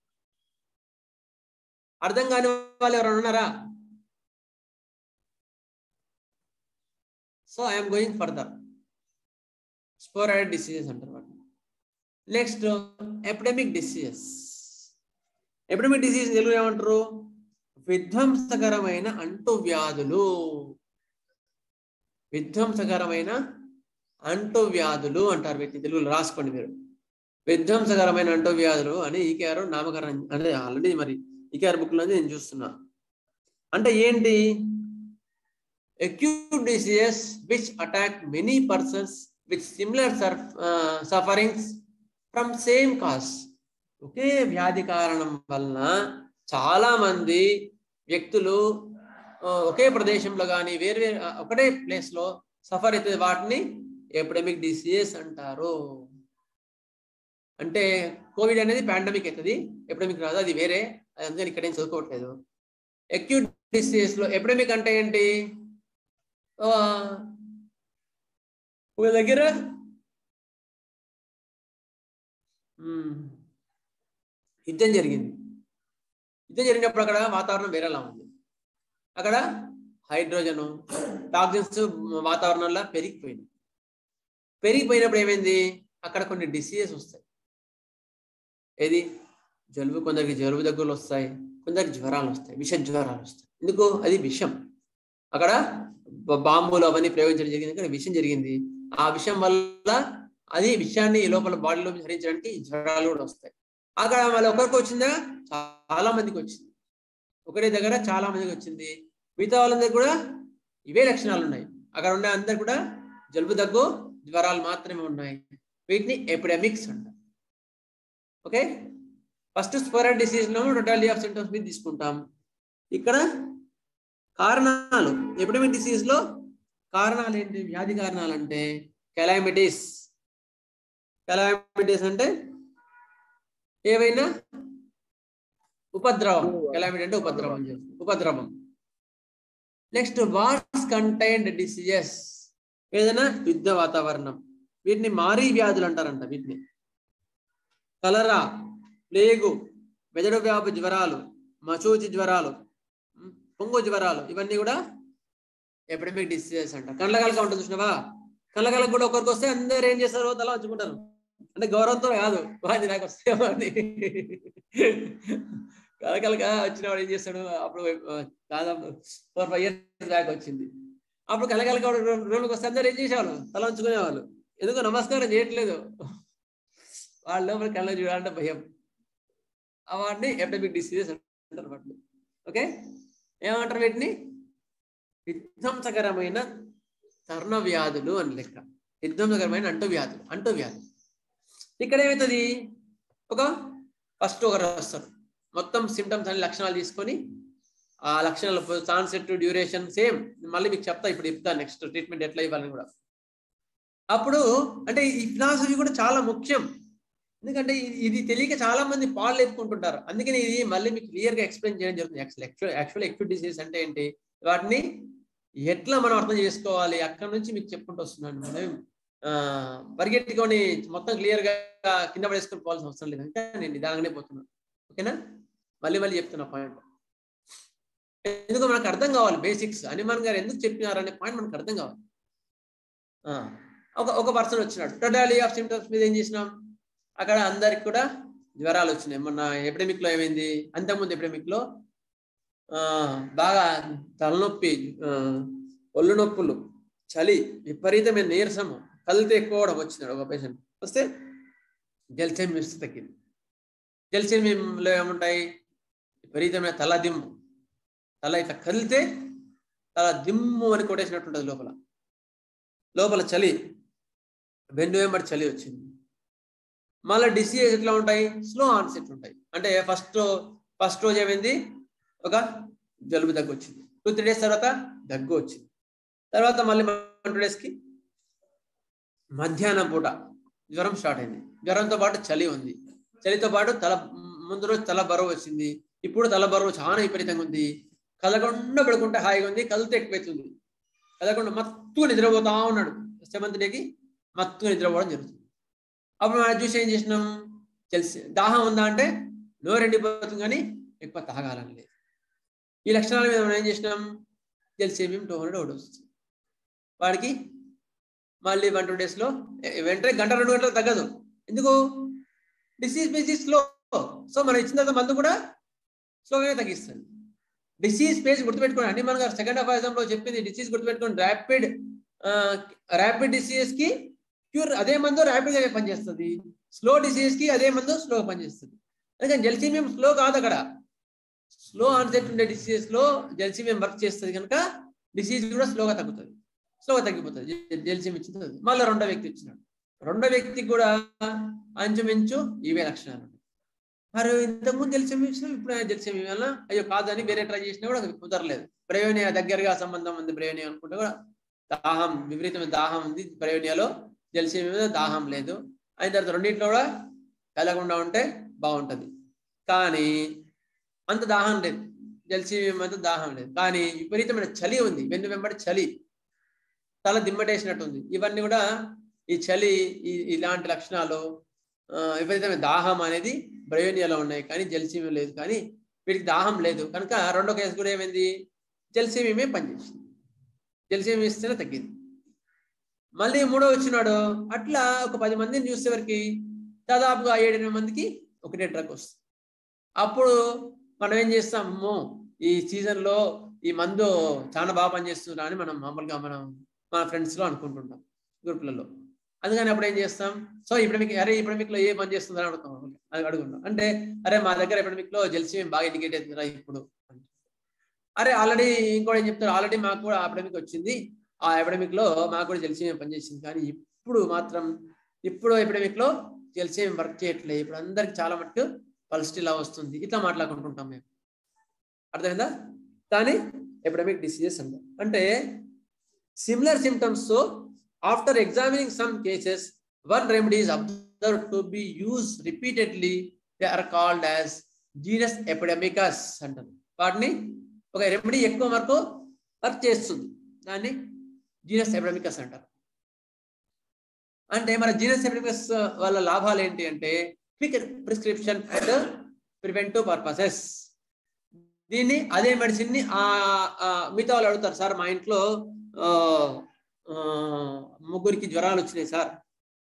అర్థం కాని వాళ్ళు ఎవరైనా ఉన్నారా so I'm going further sporadic diseases అంటారు వాటిని next epidemic diseases epidemic disease Telugu ఏమంటారు విధ్వంసకరమైన అంటువ్యాధులు విధ్వంసకరమైన అంటువ్యాధులు అంటారు వీటిని తెలుగులో రాసుకోండి మీరు విధ్వంసకరమైన అంటువ్యాధులు అని ఈకేఆర్ నామకరణం అంటే ఆల్రెడీ మరి ఈకేఆర్ బుక్ లో నేను చూస్తున్నా అంటే ఏంటి acute diseases which attack many persons with similar surf- uh, sufferings from same cause ఒకే వ్యాధి కారణం వలన చాలా మంది వ్యక్తులు ఆ, ఒకే ప్రదేశంలో కానీ వేరు వేరు ఆ, ఒకటే ప్లేస్ లో సఫర్ అయితే వాటిని ఎపిడమిక్ డిసీజెస్ అంటారు అంటే కోవిడ్ అనేది పాండమిక్ అవుతుంది ఎపిడమిక్ రాదు అది వేరే అది అందుకని ఇక్కడ ఏం చదువుకోవట్లేదు అక్యూట్ డిసీజెస్ లో ఎపిడమిక్ అంటే ఏంటి ఆ, ఒక దగ్గర ఉమ్, యుద్ధం జరిగింది యుద్ధం జరిగినప్పుడు అక్కడ వాతావరణం వేరేలా ఉంది అక్కడ హైడ్రోజను టాక్సిన్స్ వాతావరణంలో పెరిగిపోయింది పెరిగిపోయినప్పుడు ఏమైంది అక్కడ కొన్ని డిసీజెస్ వస్తాయి ఏది జలుబు కొందరికి జలుబు దగ్గులు వస్తాయి కొందరికి జ్వరాలు వస్తాయి విష జ్వరాలు వస్తాయి ఎందుకు అది విషం అక్కడ బ- బాంబులు అవన్నీ ప్రయోగించడం జరిగింది అక్కడ విషం జరిగింది ఆ విషం వల్ల అది విషయాన్ని ఈ లోపల బాడీలో ధరించడానికి జ్వరాలు కూడా వస్తాయి అక్కడ మళ్ళీ ఒకరికి వచ్చిందా చాలా మందికి వచ్చింది ఒకటే దగ్గర చాలా మందికి వచ్చింది మిగతా వాళ్ళందరికీ కూడా ఇవే లక్షణాలు ఉన్నాయి అక్కడ ఉండే అందరు కూడా జలుబు దగ్గు జ్వరాలు మాత్రమే ఉన్నాయి వీటిని ఎపిడమిక్స్ అంటారు ఓకే ఫస్ట్ స్పోరల్ డిసీజ్ లో టోటాలిటీ ఆఫ్ సింటమ్స్ మీద తీసుకుంటాం ఇక్కడ కారణాలు ఎపిడమిక్ డిసీజ్ లో కారణాలు ఏంటి వ్యాధి కారణాలు అంటే కెలామిటీస్ కెలామిటీస్ అంటే ఏవైనా ఉపద్రవం కెలామిటీ అంటే ఉపద్రవం చేస్తుంది. ఉపద్రవం నెక్స్ట్ వాట్స్ కంటైన్డ్ డిసీజెస్ ఏదైనా యుద్ధ వాతావరణం వీటిని మారీ వ్యాధులు అంటారంట వీటిని కలరా ప్లేగు మెదడు వ్యాపు జ్వరాలు మచూచి జ్వరాలు ఉమ్, పొంగు జ్వరాలు ఇవన్నీ కూడా ఎపిడమిక్ డిసీజెస్ అంట కళ్ళకలక ఉంటుంది చూసినావా కళ్ళకలకు కూడా ఒకరికి వస్తే అందరు ఏం చేస్తారు తల వచ్చుకుంటారు అంటే గౌరవంతో కాదు వాది నాకు వస్తే అని కలకలక వచ్చిన వాడు ఏం చేస్తాడు అప్పుడు ఆ, దాదాపు ఫోర్ ఫైవ్ ఇయర్స్ బ్యాక్ వచ్చింది అప్పుడు కలకలక రూమ్కి వస్తే అందరు ఏం చేసేవాళ్ళు తల ఉంచుకునేవాళ్ళు ఎందుకు నమస్కారం చేయట్లేదు వాళ్ళ లోపల కళ్ళ చూడాలంటే భయం ఆ వాటిని ఎపిడమిక్ డిసీజెస్ అంటారు వాటిని ఓకే ఏమంటారు వీటిని విధ్వంసకరమైన తరుణ వ్యాధులు అని లెక్క విధ్వంసకరమైన అంటు వ్యాధులు అంటు వ్యాధులు ఇక్కడ ఏమవుతుంది ఒక ఫస్ట్ ఒకరు వస్తారు మొత్తం సిమ్టమ్స్ అన్ని లక్షణాలు తీసుకొని ఆ లక్షణాలు కాన్సెప్ట్ డ్యూరేషన్ సేమ్ మళ్ళీ మీకు చెప్తా ఇప్పుడు చెప్తాను నెక్స్ట్ ట్రీట్మెంట్ ఎట్లా ఇవ్వాలని కూడా అప్పుడు అంటే ఈ ఫిలాసఫీ కూడా చాలా ముఖ్యం ఎందుకంటే ఇది- ఇది తెలియక చాలా మంది పాలు ఎత్తుకుంటుంటారు అందుకని ఇది మళ్ళీ మీకు క్లియర్ గా ఎక్స్ప్లెయిన్ చేయడం జరుగుతుంది యాక్చువల్ యాక్చువల్ ఎక్విట్ డిసీజ్ అంటే ఏంటి వాటిని ఎట్లా మనం అర్థం చేసుకోవాలి అక్కడ నుంచి మీకు చెప్పుకుంటూ వస్తున్నాను మనం ఆ పరిగెట్టుకొని మొత్తం క్లియర్ గా కింద పడేసుకొని పోవాల్సిన అవసరం లేదు ఇంకా నేను నిదానంగానే పోతున్నాను ఓకేనా మళ్ళీ మళ్ళీ చెప్తున్నా పాయింట్ ఎందుకు మనకు అర్థం కావాలి బేసిక్స్ హనుమాన్ గారు ఎందుకు చెప్పినారు అనే పాయింట్ మనకు అర్థం కావాలి ఆ, ఒక ఒక పర్సన్ వచ్చినాడు టోటాలిటీ ఆఫ్ సిమ్టమ్స్ మీద ఏం చేసినాం అక్కడ అందరికి కూడా జ్వరాలు వచ్చినాయి మొన్న ఎపిడమిక్ లో ఏమైంది అంతకుముందు ఎపిడమిక్ లో ఆ బాగా తలనొప్పి ఆ, ఒళ్ళు నొప్పులు చలి విపరీతమైన నీరసము కళ్ళు ఎక్కువ అవడం వచ్చినాడు ఒక పేషెంట్ వస్తే జల్సేమియం తగ్గింది జల్సేమియంలో ఏముంటాయి విపరీతమైన తల దిమ్ము తల ఇట్లా కదిలితే తల దిమ్ము అని కొట్టేసినట్టు ఉంటుంది లోపల లోపల చలి వెన్ను వెంబడి చలి వచ్చింది మళ్ళీ డిసీజ్ ఎట్లా ఉంటాయి స్లో ఆన్సెట్ ఉంటాయి అంటే ఫస్ట్ ఫస్ట్ రోజు ఏమైంది ఒక జలుబు దగ్గు వచ్చింది టూ త్రీ డేస్ తర్వాత దగ్గు వచ్చింది తర్వాత మళ్ళీ టూ డేస్కి మధ్యాహ్నం పూట జ్వరం స్టార్ట్ అయింది జ్వరంతో పాటు చలి ఉంది చలితో పాటు తల ముందు రోజు తల బరువు వచ్చింది ఇప్పుడు తల బరువు చాలా విపరీతంగా ఉంది కలగకుండా పడుకుంటే హాయిగా ఉంది కలతో ఎక్కువైతుంది కలగకుండా మత్తుగా నిద్రపోతా ఉన్నాడు సెవెంత్ డేకి మత్తుగా నిద్రపోవడం జరుగుతుంది అప్పుడు మనం చూసి ఏం చేసినాం తెలిసి దాహం ఉందా అంటే నోరు ఎండిపోతుంది కానీ ఎక్కువ తాగాలని లేదు ఈ లక్షణాల మీద మనం ఏం చేసినాం జెల్సేమియం టూ హండ్రెడ్ ఒకటి వస్తుంది వాడికి మళ్ళీ వన్ టూ డేస్లో వెంటనే గంట రెండు గంటలు తగ్గదు ఎందుకు డిసీజ్ బేసిస్ స్లో సో మనం ఇచ్చిన తర్వాత మందు కూడా స్లోగానే తగ్గిస్తుంది డిసీజ్ పేజ్ గుర్తుపెట్టుకోండి అన్ని మన సెకండ్ ఆఫ్ లో చెప్పింది డిసీజ్ గుర్తుపెట్టుకోండి ర్యాపిడ్ ర్యాపిడ్ డిసీజెస్ కి క్యూర్ అదే మందు ర్యాపిడ్ గా పనిచేస్తుంది స్లో డిసీజ్ కి అదే మందు స్లోగా పనిచేస్తుంది అందుకని జెల్సీమియం స్లో కాదు అక్కడ స్లో ఆన్సెట్ ఉండే డిసీజెస్ లో జెల్సీమియం వర్క్ చేస్తుంది కనుక డిసీజ్ కూడా స్లోగా తగ్గుతుంది స్లోగా తగ్గిపోతుంది జెల్సీమియం ఇచ్చిన తర్వాత మళ్ళీ రెండో వ్యక్తి వచ్చినాడు రెండో వ్యక్తికి కూడా అంచుమించు ఇవే లక్షణాలు ఉన్నాయి మరి ఇంతకుముందు జెల్సీమియం ఇచ్చినాం ఇప్పుడు జెల్సీమియం వల్ల అయ్యో కాదని వేరే ట్రై చేసినా కూడా అది కుదరలేదు ప్రయోనియా దగ్గరగా సంబంధం ఉంది ప్రయోనియా అనుకుంటే కూడా దాహం విపరీతమైన దాహం ఉంది ప్రయోనియాలో జెల్సీమియం మీద దాహం లేదు అయిన తర్వాత రెండింటిలో కూడా కలగకుండా ఉంటే బాగుంటది కానీ అంత దాహం లేదు జల్సీమియం అంత దాహం లేదు కానీ విపరీతమైన చలి ఉంది వెన్ను వెంబడి చలి తల దిమ్మటేసినట్టు ఉంది ఇవన్నీ కూడా ఈ చలి ఈ ఇలాంటి లక్షణాలు ఆ, విపరీతమైన దాహం అనేది బ్రయోనియాలో ఉన్నాయి కానీ జలసీమ్యం లేదు కానీ వీటికి దాహం లేదు కనుక రెండో కేసు కూడా ఏమైంది జలసీమ్యమే పనిచేసింది జలసీమ్యం ఇస్తేనే తగ్గింది మళ్ళీ మూడో వచ్చినాడు అట్లా ఒక పది మందిని చూసేవరకు దాదాపుగా ఏడెనిమిది మందికి ఒకటే డ్రగ్ వస్తుంది అప్పుడు మనం ఏం చేస్తాము ఈ season లో ఈ మందు చాలా బాగా పనిచేస్తుందా అని మనం మామూలుగా మనం మన friends లో అనుకుంటుంటాం గ్రూప్లలో అందుకని అప్పుడు ఏం చేస్తాం సో ఎపిడమిక్ అరే ఎపిడమిక్ లో ఏ పని చేస్తుందని అడుగుతాం మామూలుగా. అది అడుగుతాం అంటే అరే మా దగ్గర ఎపిడమిక్ లో జెల్సియం బాగా ఇండికేట్ అవుతుందిరా ఇప్పుడు అరే ఆల్రెడీ ఇంకోటి ఏం చెప్తారు ఆల్రెడీ మాకు కూడా ఎపిడమిక్ వచ్చింది ఆ ఎపిడమిక్ లో మాకు కూడా జెల్సియం పనిచేసింది కానీ ఇప్పుడు మాత్రం ఇప్పుడు ఎపిడమిక్ లో జెల్సియం వర్క్ చేయట్లేదు ఇప్పుడు అందరికి చాలా మటుకు పల్స్టీ ఇలా వస్తుంది ఇట్లా మాట్లాడుకుంటుంటాం మేము అర్థమైందా కానీ ఎపిడమిక్ డిసీజెస్ అంటాం అంటే సిమిలర్ సిమ్టమ్స్ తో after examining some cases one remedy is observed to be use repeatedly they are called as genus epidemicus అంటారు వాటిని ఒక రెమెడీ ఎక్కువ వరకు వర్క్ చేస్తుంది దాన్ని జీనస్ ఎపిడమికస్ అంటారు అంటే మన జీనస్ ఎపిడమికస్ వల్ల లాభాలు ఏంటి అంటే quick prescription and preventive purposes దీన్ని అదే మెడిసిన్ ని ఆ ఆ, మిగతా వాళ్ళు అడుగుతారు సార్ మా ఇంట్లో ఆ, ఆ, ముగ్గురికి జ్వరాలు వచ్చినాయి సార్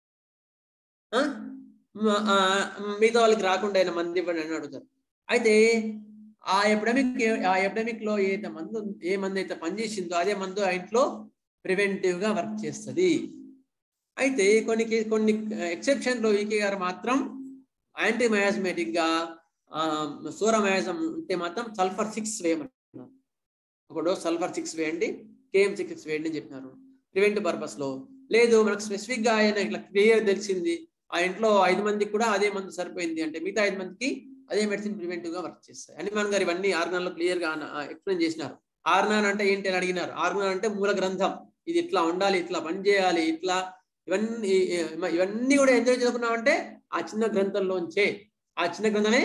ఆ? మ- ఆ, మిగతా వాళ్ళకి రాకుండా అయినా మంది ఇవ్వండి అని అడుగుతారు అయితే ఆ ఎపిడమిక్ ఆ ఎపిడమిక్ లో ఏ మందు ఏ మందు అయితే పనిచేసిందో అదే మందు ఆ ఇంట్లో ప్రివెంటివ్ గా వర్క్ చేస్తుంది అయితే కొన్ని కే- కొన్ని ఎక్సెప్షన్ లో ఈకే గారు మాత్రం యాంటీమయాజ్మేటిక్ గా సూరమయాజం ఉంటే మాత్రం సల్ఫర్ సిక్స్ వేయమంటున్నారు ఒక డోస్ సల్ఫర్ సిక్స్ వేయండి కేఎం సిక్స్ వేయండి అని చెప్పినారు ప్రివెంటివ్ పర్పస్ లో లేదు మనకు స్పెసిఫిక్ గా ఆయన ఇట్లా క్లియర్ తెలిసింది ఆ ఇంట్లో ఐదు మందికి కూడా అదే మందు సరిపోయింది అంటే మిగతా ఐదు మందికి అదే మెడిసిన్ ప్రివెంటివ్ గా వర్క్ చేస్తాయి హనుమాన్ గారు ఇవన్నీ ఆర్గాన్ లో క్లియర్ గా ఎక్స్ప్లెయిన్ చేసినారు ఆర్గాన్ అంటే ఏంటి అని అడిగినారు ఆర్గాన్ అంటే మూల గ్రంథం ఇది ఇట్లా ఉండాలి ఇట్లా పని చేయాలి ఇట్లా ఇవన్నీ ఇవన్నీ కూడా ఎందుకు చదువుకున్నామంటే ఆ చిన్న గ్రంథంలోంచే ఆ చిన్న గ్రంథమే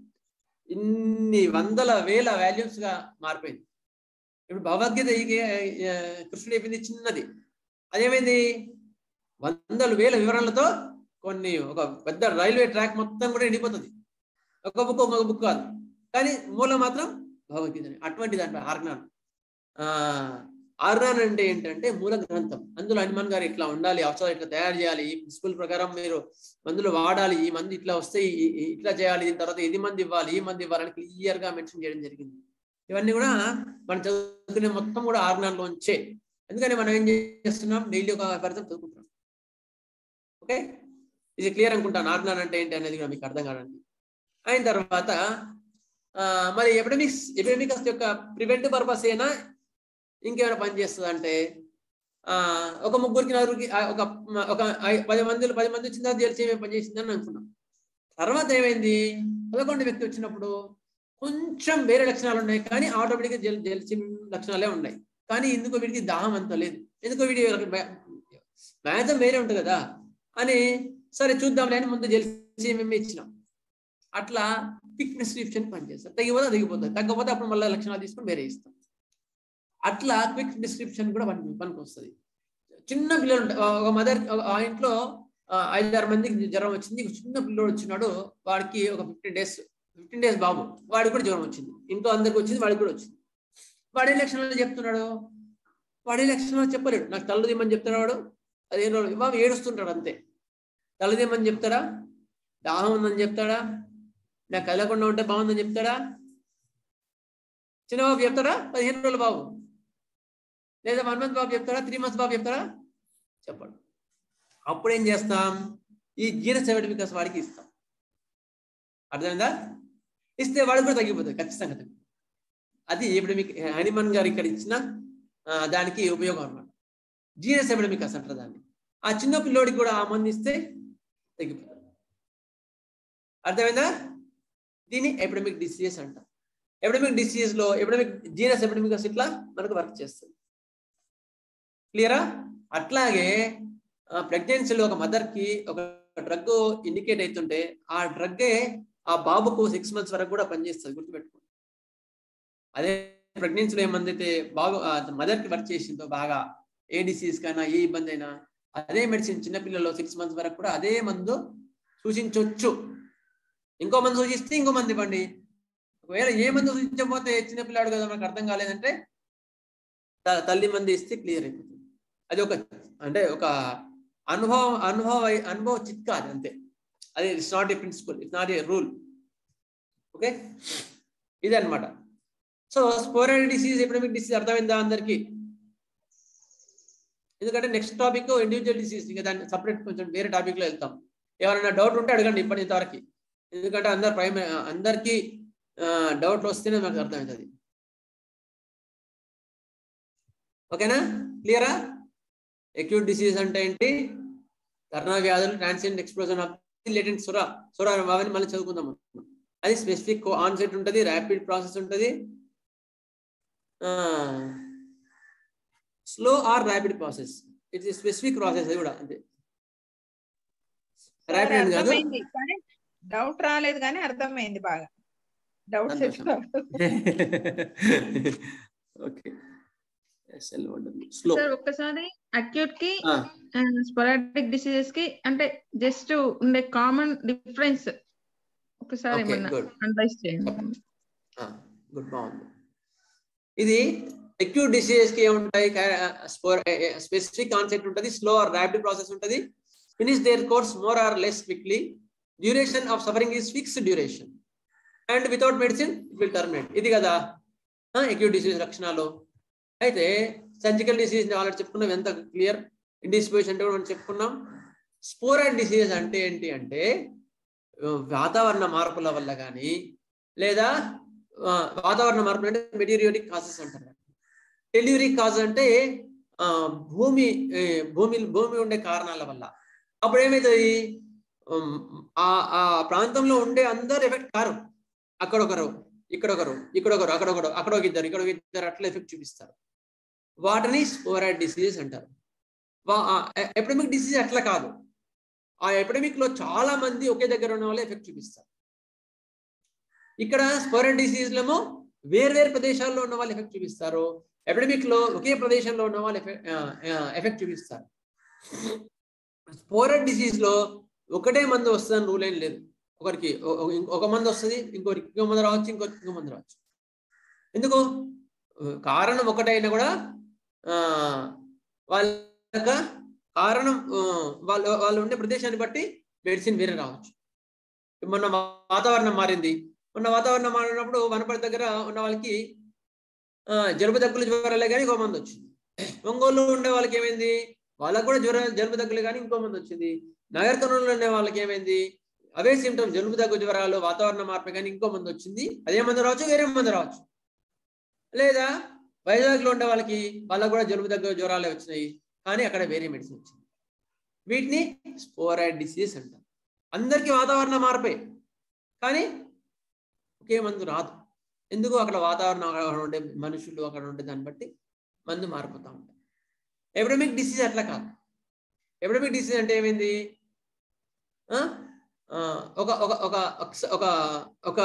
ఇన్ని వందల వేల వాల్యూమ్స్ గా మారిపోయింది ఇప్పుడు భగవద్గీత ఈ- ఆ, కృష్ణుడు చెప్పింది చిన్నది అదేమైంది వందల వేల వివరణలతో కొన్ని ఒక పెద్ద రైల్వే ట్రాక్ మొత్తం కూడా ఎండిపోతుంది ఒక బుక్ ఒక బుక్ కాదు కానీ మూలం మాత్రం భగవద్గీత అటువంటిది అంట ఆర్జ్ఞానం ఆ ఆర్జ్ఞానం అంటే ఏంటంటే మూల గ్రంథం అందులో హనుమాన్ గారు ఇట్లా ఉండాలి ఔషధాలు ఇట్లా తయారు చేయాలి ఈ ప్రిన్సిపల్ ప్రకారం మీరు మందులు వాడాలి ఈ మందు ఇట్లా వస్తే ఈ- ఈ- ఇట్లా చేయాలి దీని తర్వాత ఇది మంది ఇవ్వాలి ఈ మంది ఇవ్వాలని క్లియర్ గా మెన్షన్ చేయడం జరిగింది ఇవన్నీ కూడా మనం చదువుకునే మొత్తం కూడా ఆర్గాన్లోంచే ఎందుకని మనం ఏం చేస్తున్నాం డైలీ ఒక ఫలితం చదువుకుంటున్నాం ఓకే ఇది క్లియర్ అనుకుంటాను ఆర్గాన్ అంటే ఏంటి అనేది కూడా మీకు అర్థం కాదండి అయిన తర్వాత ఆ, మరి ఎపిడమిక్స్ ఎపిడమిక్స్ యొక్క ప్రివెంటివ్ పర్పస్ అయినా ఇంకేమైనా పని చేస్తుంది అంటే ఆ, ఒక ముగ్గురికి నలుగురికి ఆ, ఒక ఒక ఐ- పది మంది పది మంది వచ్చిన తర్వాత తెలిసి ఏమేమి పని చేసిందని అనుకున్నాం తర్వాత ఏమైంది పదకొండు వ్యక్తి వచ్చినప్పుడు కొంచెం వేరే లక్షణాలు ఉన్నాయి కానీ ఆటోమేటిక్గా జల్ జల్సి లక్షణాలే ఉన్నాయి కానీ ఎందుకో వీడికి దాహం అంత లేదు ఎందుకో వీడి మ్యాథం వేరే ఉంటుంది కదా అని సరే చూద్దాంలే అని ముందు జెల్సీ మేము ఇచ్చినాం అట్లా క్విక్ ప్రిస్క్రిప్షన్ పనిచేస్తారు తగ్గిపోతే తగ్గిపోతుంది తగ్గకపోతే అప్పుడు మళ్ళీ లక్షణాలు తీసుకొని వేరే ఇస్తాం అట్లా క్విక్ డిస్క్రిప్షన్ కూడా పని పనికి వస్తుంది చిన్న పిల్లలు ఉంటారు ఒక మదర్ ఆ ఇంట్లో ఆ, ఐదారు మందికి జ్వరం వచ్చింది ఒక చిన్న పిల్లోడు వచ్చినాడు వాడికి ఒక ఫిఫ్టీన్ డేస్ ఫిఫ్టీన్ డేస్ బాబు వాడికి కూడా జ్వరం వచ్చింది ఇంట్లో అందరికి వచ్చింది వాడికి కూడా వచ్చింది వాడే లక్షణాలు చెప్తున్నాడు వాడే లక్షణాలు చెప్పలేడు నాకు తల్లు దిమ్మని చెప్తున్నాడు వాడు అదేం రోజు బాబు ఏడుస్తుంటాడు అంతే తల్లు దిమ్మని చెప్తాడా దాహం ఉందని చెప్తాడా నాకు కదలకుండా ఉంటే బాగుందని చెప్తాడా చిన్న బాబు చెప్తాడా పదిహేను రోజుల బాబు లేదా వన్ మంత్ బాబు చెప్తాడా త్రీ మంత్స్ బాబు చెప్తాడా చెప్పడు అప్పుడు ఏం చేస్తాం ఈ జీన సెవెంటిఫికస్ వాడికి ఇస్తాం అర్థమైందా ఇస్తే వాడికి కూడా తగ్గిపోతుంది ఖచ్చితంగా తగ్గిపోతుంది అది ఇప్పుడు మీకు హనుమాన్ గారు ఇక్కడ ఇచ్చిన ఆ, దానికి ఉపయోగం అన్నమాట జీనస్ ఎపిడమికస్ అంటారు దాన్ని ఆ చిన్న పిల్లోడికి కూడా ఆ మంది ఇస్తే తగ్గిపోతుంది అర్థమైందా దీన్ని ఎపిడమిక్ డిసీజెస్ అంటాం ఎపిడమిక్ డిసీజ్ లో ఎపిడమిక్ జీనస్ ఎపిడమికస్ ఇట్లా మనకు వర్క్ చేస్తుంది క్లియరా అట్లాగే ప్రెగ్నెన్సీలో ఒక మదర్ కి ఒక డ్రగ్ ఇండికేట్ అవుతుంటే ఆ డ్రగ్గే ఆ బాబుకు సిక్స్ మంత్స్ వరకు కూడా పనిచేస్తుంది గుర్తుపెట్టుకోండి అదే ప్రెగ్నెన్సీలో ఏమందైతే బాబు మదర్ కి వర్క్ చేసిందో బాగా ఏ డిసీజ్ కైనా ఏ ఇబ్బంది అయినా అదే మెడిసిన్ చిన్నపిల్లల్లో సిక్స్ మంత్స్ వరకు కూడా అదే మందు సూచించవచ్చు ఇంకో మందు సూచిస్తే ఇంకో మంది ఇవ్వండి ఒకవేళ ఏ మందు సూచించకపోతే చిన్నపిల్లాడు కదా మనకు అర్థం కాలేదంటే త- తల్లి మంది ఇస్తే క్లియర్ అయిపోతుంది అది ఒక అంటే ఒక అనుభవం అనుభవ అనుభవ చిట్కా అది అంతే అది it's not a principle it's not a rule okay ఇది అనమాట so sporadic disease epidemic disease అర్థమైందా అందరికి ఎందుకంటే నెక్స్ట్ టాపిక్ ఇండివిజువల్ డిసీజ్ ఇంకా దాన్ని సపరేట్ కొంచెం వేరే టాపిక్ లో వెళ్తాం ఎవరైనా డౌట్ ఉంటే అడగండి ఇప్పటి ఇంతవరకు ఎందుకంటే అందరు ప్రైమ్ అందరికి డౌట్లు వస్తేనే నాకు అర్థమవుతుంది ఓకేనా క్లియరా అక్యూట్ డిసీజ్ అంటే ఏంటి కర్ణ వ్యాధులు ట్రాన్సియెంట్ ఎక్స్ప్లోజన్ ఆఫ్ లేటెంట్ సురా సురా అవన్నీ మళ్ళీ చదువుకుందాం అది స్పెసిఫిక్ ఆన్సెట్ ఉంటుంది ర్యాపిడ్ ప్రాసెస్ ఉంటుంది slow or rapid process it's specific process అది కూడా అంతే ర్యాపిడ్ అని కాదు అర్థమైంది కానీ డౌట్ రాలేదు కానీ అర్థమైంది బాగా డౌట్ సంతోషం. ఓకే స్లో సార్ ఒక్కసారి అక్యూట్ కి స్పొరాటిక్ డిసీజెస్ కి అంటే జస్ట్ ఉండే కామన్ డిఫరెన్స్ ఒకసారి ఓకే ఏమన్నా గుడ్ అనలైజ్ చేయండి గుడ్ బాగుంది ఇది అక్యూట్ డిసీజెస్ కి ఏముంటాయి స్పెసిఫిక్ కాన్సెప్ట్ ఉంటుంది స్లో ఆర్ ర్యాపిడ్ ప్రాసెస్ ఉంటుంది finish their course more or less quickly duration of suffering is fixed duration and without medicine it will terminate ఇది కదా అక్యూట్ డిసీజ్ లక్షణాలు అయితే సర్జికల్ డిసీజ్ ఆల్రెడీ చెప్పుకున్నాం ఎంత క్లియర్ ఇండిస్పోజిషన్ అంటే కూడా మనం చెప్పుకున్నాం స్పోరైడ్ డిసీజ్ అంటే ఏంటి అంటే ఆ, వాతావరణ మార్పుల వల్ల కానీ లేదా ఆ, వాతావరణ మార్పులు అంటే మెటీరియోటిక్ కాజెస్ అంటారు టెల్యూరిక్ కాజ్ అంటే ఆ, భూమి ఏ, భూమి భూమి ఉండే కారణాల వల్ల అప్పుడు ఏమవుతుంది ఉమ్, ఆ ఆ ప్రాంతంలో ఉండే అందరు ఎఫెక్ట్ కారు అక్కడొకరు ఇక్కడొకరు ఇక్కడొకరు అక్కడొకరు అక్కడ ఒక ఇద్దరు ఇక్కడ ఒక ఇద్దరు అట్లా ఎఫెక్ట్ చూపిస్తారు వాటిని స్పోరైడ్ డిసీజెస్ అంటారు ఎపిడమిక్ డిసీజ్ అట్లా కాదు ఆ ఎపిడమిక్ లో చాలా మంది ఒకే దగ్గర ఉన్న వాళ్ళు ఎఫెక్ట్ చూపిస్తారు ఇక్కడ స్పోరైడ్ డిసీజ్ లేమో వేర్వేరు ప్రదేశాల్లో ఉన్న వాళ్ళు ఎఫెక్ట్ చూపిస్తారు ఎపిడమిక్ లో ఒకే ప్రదేశంలో ఉన్న వాళ్ళు ఎఫెక్ట్ చూపిస్తారు స్పోరైడ్ డిసీజ్ లో ఒకటే మందు వస్తుందని రూల్ ఏం లేదు ఒకరికి ఒ- ఒ- ఇంకో- ఒక మంది వస్తుంది ఇంకోరికి ఇంకో మంది రావచ్చు ఇంకోరికి ఇంకో మంది రావచ్చు ఎందుకు కారణం ఒకటైనా కూడా ఆ వాళ్ళ యొక్క కారణం ఆ, వాళ్ళు వాళ్ళు ఉండే ప్రదేశాన్ని బట్టి మెడిసిన్ వేరే రావచ్చు మొన్న వాతావరణం మారింది మొన్న వాతావరణం మారినప్పుడు వనపర్తి దగ్గర ఉన్న వాళ్ళకి ఆ, జలుబు దగ్గులు జ్వరాలే కానీ ఇంకో మంది వచ్చింది ఒంగోలు ఉండే వాళ్ళకి ఏమైంది వాళ్ళకు కూడా జ్వర జలుబు దగ్గులు కానీ ఇంకో మంది వచ్చింది నగర్ కర్నూలులో ఉండే వాళ్ళకి ఏమైంది అవే సిమ్టమ్స్ జలుబు దగ్గు జ్వరాలు వాతావరణ మార్పు కానీ ఇంకో మంది వచ్చింది అదే మంది రావచ్చు వేరే మంది రావచ్చు లేదా వైజాగ్ లో ఉండే వాళ్ళకి వాళ్ళకు కూడా జలుబు దగ్గు జ్వరాలే వచ్చినాయి కానీ అక్కడ వేరే మెడిసిన్ వచ్చింది వీటిని స్పోరైడ్ డిసీజ్ అంటారు అందరికీ వాతావరణ మార్పే కానీ ఒకే మందు రాదు ఎందుకు అక్కడ వాతావరణం అక్కడ ఉండే మనుషులు అక్కడ ఉండే దాన్ని బట్టి మందు మారిపోతూ ఉంటాయి ఎపిడమిక్ డిసీజ్ అట్లా కాదు ఎపిడమిక్ డిసీజ్ అంటే ఏమైంది ఆ? ఆ, ఒక ఒక ఒక ఒక ఒక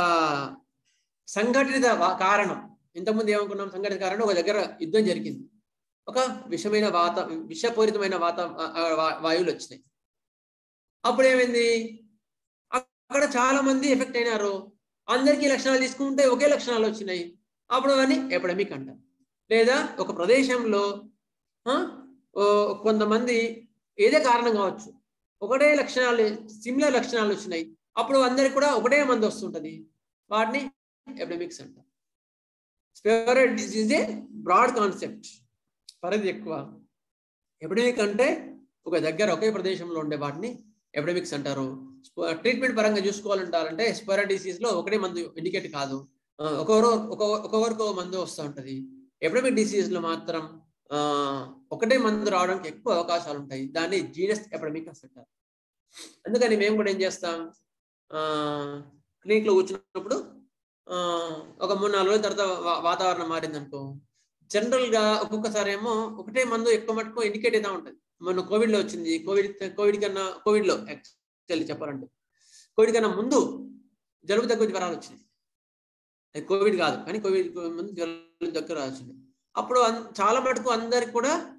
సంఘటిత వా- కారణం ఇంతకుముందు ఏమనుకున్నాం సంఘటిత కారణం ఒక దగ్గర యుద్ధం జరిగింది ఒక విషమైన వాత విషపూరితమైన వాత ఆ, ఆ, వా- వాయువులు వచ్చినాయి అప్పుడు ఏమైంది అక్కడ చాలా మంది ఎఫెక్ట్ అయినారు అందరికీ లక్షణాలు తీసుకుంటే ఒకే లక్షణాలు వచ్చినాయి అప్పుడు అవన్నీ ఎపిడమిక్ అంటారు లేదా ఒక ప్రదేశంలో ఆ, ఓ, కొంతమంది ఏదే కారణం కావచ్చు ఒకటే లక్షణాలు సిమిలర్ లక్షణాలు వచ్చినాయి అప్పుడు అందరికి కూడా ఒకటే మంది వస్తుంటది వాటిని ఎపిడమిక్స్ అంటారు spread disease a broad concept పరిధి ఎక్కువ ఎపిడమిక్ అంటే ఒక దగ్గర ఒకే ప్రదేశంలో ఉండే వాటిని ఎపిడమిక్స్ అంటారు ట్రీట్మెంట్ పరంగా చూసుకోవాలంటారంటే స్పెవరెడ్ డిసీజ్ లో ఒకటే మందు ఇండికేట్ కాదు ఆ, ఒక్కొక్కరు ఒక్కొక్క- ఒక్కొక్కరికి ఒక మందు వస్తూ ఉంటది ఎపిడమిక్ డిసీజ్ లో మాత్రం ఆ ఒకటే మందు రావడానికి ఎక్కువ అవకాశాలు ఉంటాయి దాన్ని జీనస్ ఎపిడమిక్ అంటారు అందుకని మేము కూడా ఏం చేస్తాం ఆ క్లినిక్ లో కూర్చున్నప్పుడు ఆ ఒక మూడు నాలుగు రోజుల తర్వాత వా- వాతావరణం మారింది అనుకో జనరల్ గా ఒక్కొక్కసారి ఏమో ఒకటే మందు ఎక్కువ మటుకు ఇండికేట్ అవుతా ఉంటది మొన్న కోవిడ్ లో వచ్చింది కోవిడ్ కోవిడ్ కన్నా కోవిడ్ లో యాక్చువల్లీ చెప్పాలంటే కోవిడ్ కన్నా ముందు జలుబు దగ్గు జ్వరాలు వచ్చినాయి అది కోవిడ్ కాదు కానీ కోవిడ్ ముందు జలుబు దగ్గర వచ్చింది అప్పుడు అన్- చాలా మటుకు అందరికి కూడా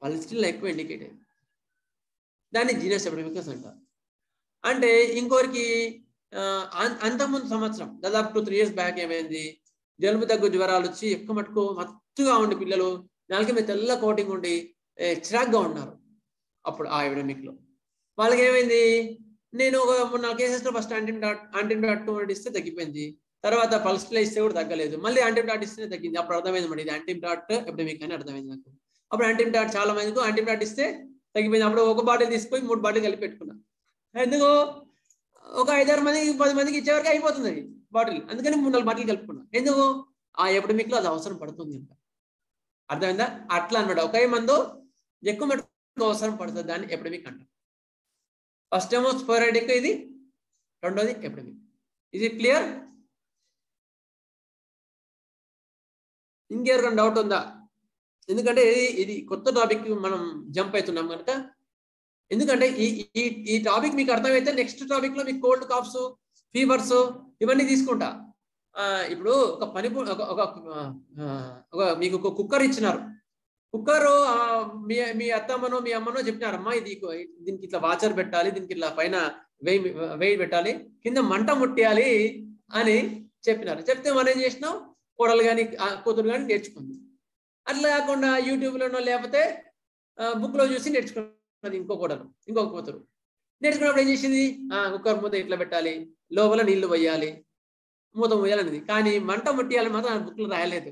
వాళ్ళు స్టిల్ ఎక్కువ ఇండికేట్ అయింది దాన్ని జీనస్ ఎపిడమికస్ అంటారు అంటే ఇంకోరికి ఆ, అం- అంతకుముందు సంవత్సరం దాదాపు టూ త్రీ ఇయర్స్ బ్యాక్ ఏమైంది జలుబు దగ్గు జ్వరాలు వచ్చి ఎక్కువ మటుకు మత్తుగా ఉండి పిల్లలు నాలుక మీద తెల్ల కోటింగ్ ఉండి ఏ, చిరాగ్గా ఉన్నారు అప్పుడు ఆ ఎపిడమిక్ లో వాళ్ళకి ఏమైంది నేను ఒక మూడు నాలుగు కేసెస్ లో ఫస్ట్ యాంటీబయాట్ యాంటీబయాట్ ఇస్తే తగ్గిపోయింది తర్వాత పల్స్లో ఇస్తే కూడా తగ్గలేదు మళ్ళీ యాంటీబయాట్ ఇస్తే తగ్గింది అప్పుడు అర్థమైంది మరి ఇది యాంటీబయాట్ ఎపిడమిక్ అని అర్థమైంది నాకు అప్పుడు యాంటీబయాట్ చాలా మందికి యాంటీబయాట్ ఇస్తే తగ్గిపోయింది అప్పుడు ఒక బాటిల్ తీసుకొని మూడు బాటిల్ కలిపి పెట్టుకున్నా ఎందుకు ఒక ఐదారు మందికి పది మందికి ఇచ్చేవరకు అయిపోతుంది అది బాటిల్ అందుకని మూడు నాలుగు బాటిల్ కలుపుకున్నా ఎందుకు ఆ ఎపిడమిక్ లో అది అవసరం పడుతుంది ఇంకా అర్థమైందా అట్లా అనమాట ఒకే మందు ఎక్కువ మటుకు అవసరం పడుతుంది దాన్ని ఎపిడమిక్ అంటారు ఫస్ట్ ఏమో స్పోరాడిక్ ఇది రెండోది ఎపిడమిక్ ఇది క్లియర్ ఇంకెవరికైనా డౌట్ ఉందా ఎందుకంటే ఇది ఇది కొత్త టాపిక్ మనం జంప్ అవుతున్నాం కనుక ఎందుకంటే ఈ ఈ ఈ టాపిక్ మీకు అర్థమైతే నెక్స్ట్ టాపిక్ లో మీకు కోల్డ్ కాఫ్స్ ఫీవర్స్ ఇవన్నీ తీసుకుంటా ఆ, ఇప్పుడు ఒక పని పు- ఒక ఒక ఆ, ఒక మీకు ఒక కుక్కర్ ఇచ్చినారు కుక్కర్ మీ మీ అత్తమ్మనో మీ అమ్మనో చెప్పినారమ్మా ఇది కు- దీనికి ఇట్లా వాచర్ పెట్టాలి దీనికి ఇట్లా పైన వేయి వేయి పెట్టాలి కింద మంట ముట్టేయాలి అని చెప్పినారు చెప్తే మనం ఏం చేసినాం కోడలు కానీ కూతురు కానీ నేర్చుకుంది అట్లా కాకుండా యూట్యూబ్లోనో లేకపోతే బుక్ లో చూసి నేర్చుకున్నది ఇంకో కోడలు ఇంకొక కూతురు నేర్చుకున్నప్పుడు ఏం చేసింది ఆ కుక్కర్ మూత ఇట్లా పెట్టాలి లోపల నీళ్లు పోయాలి మూత పోయాలనేది కానీ మంట ముట్టియాలి మాత్రం బుక్ లో రాయలేదు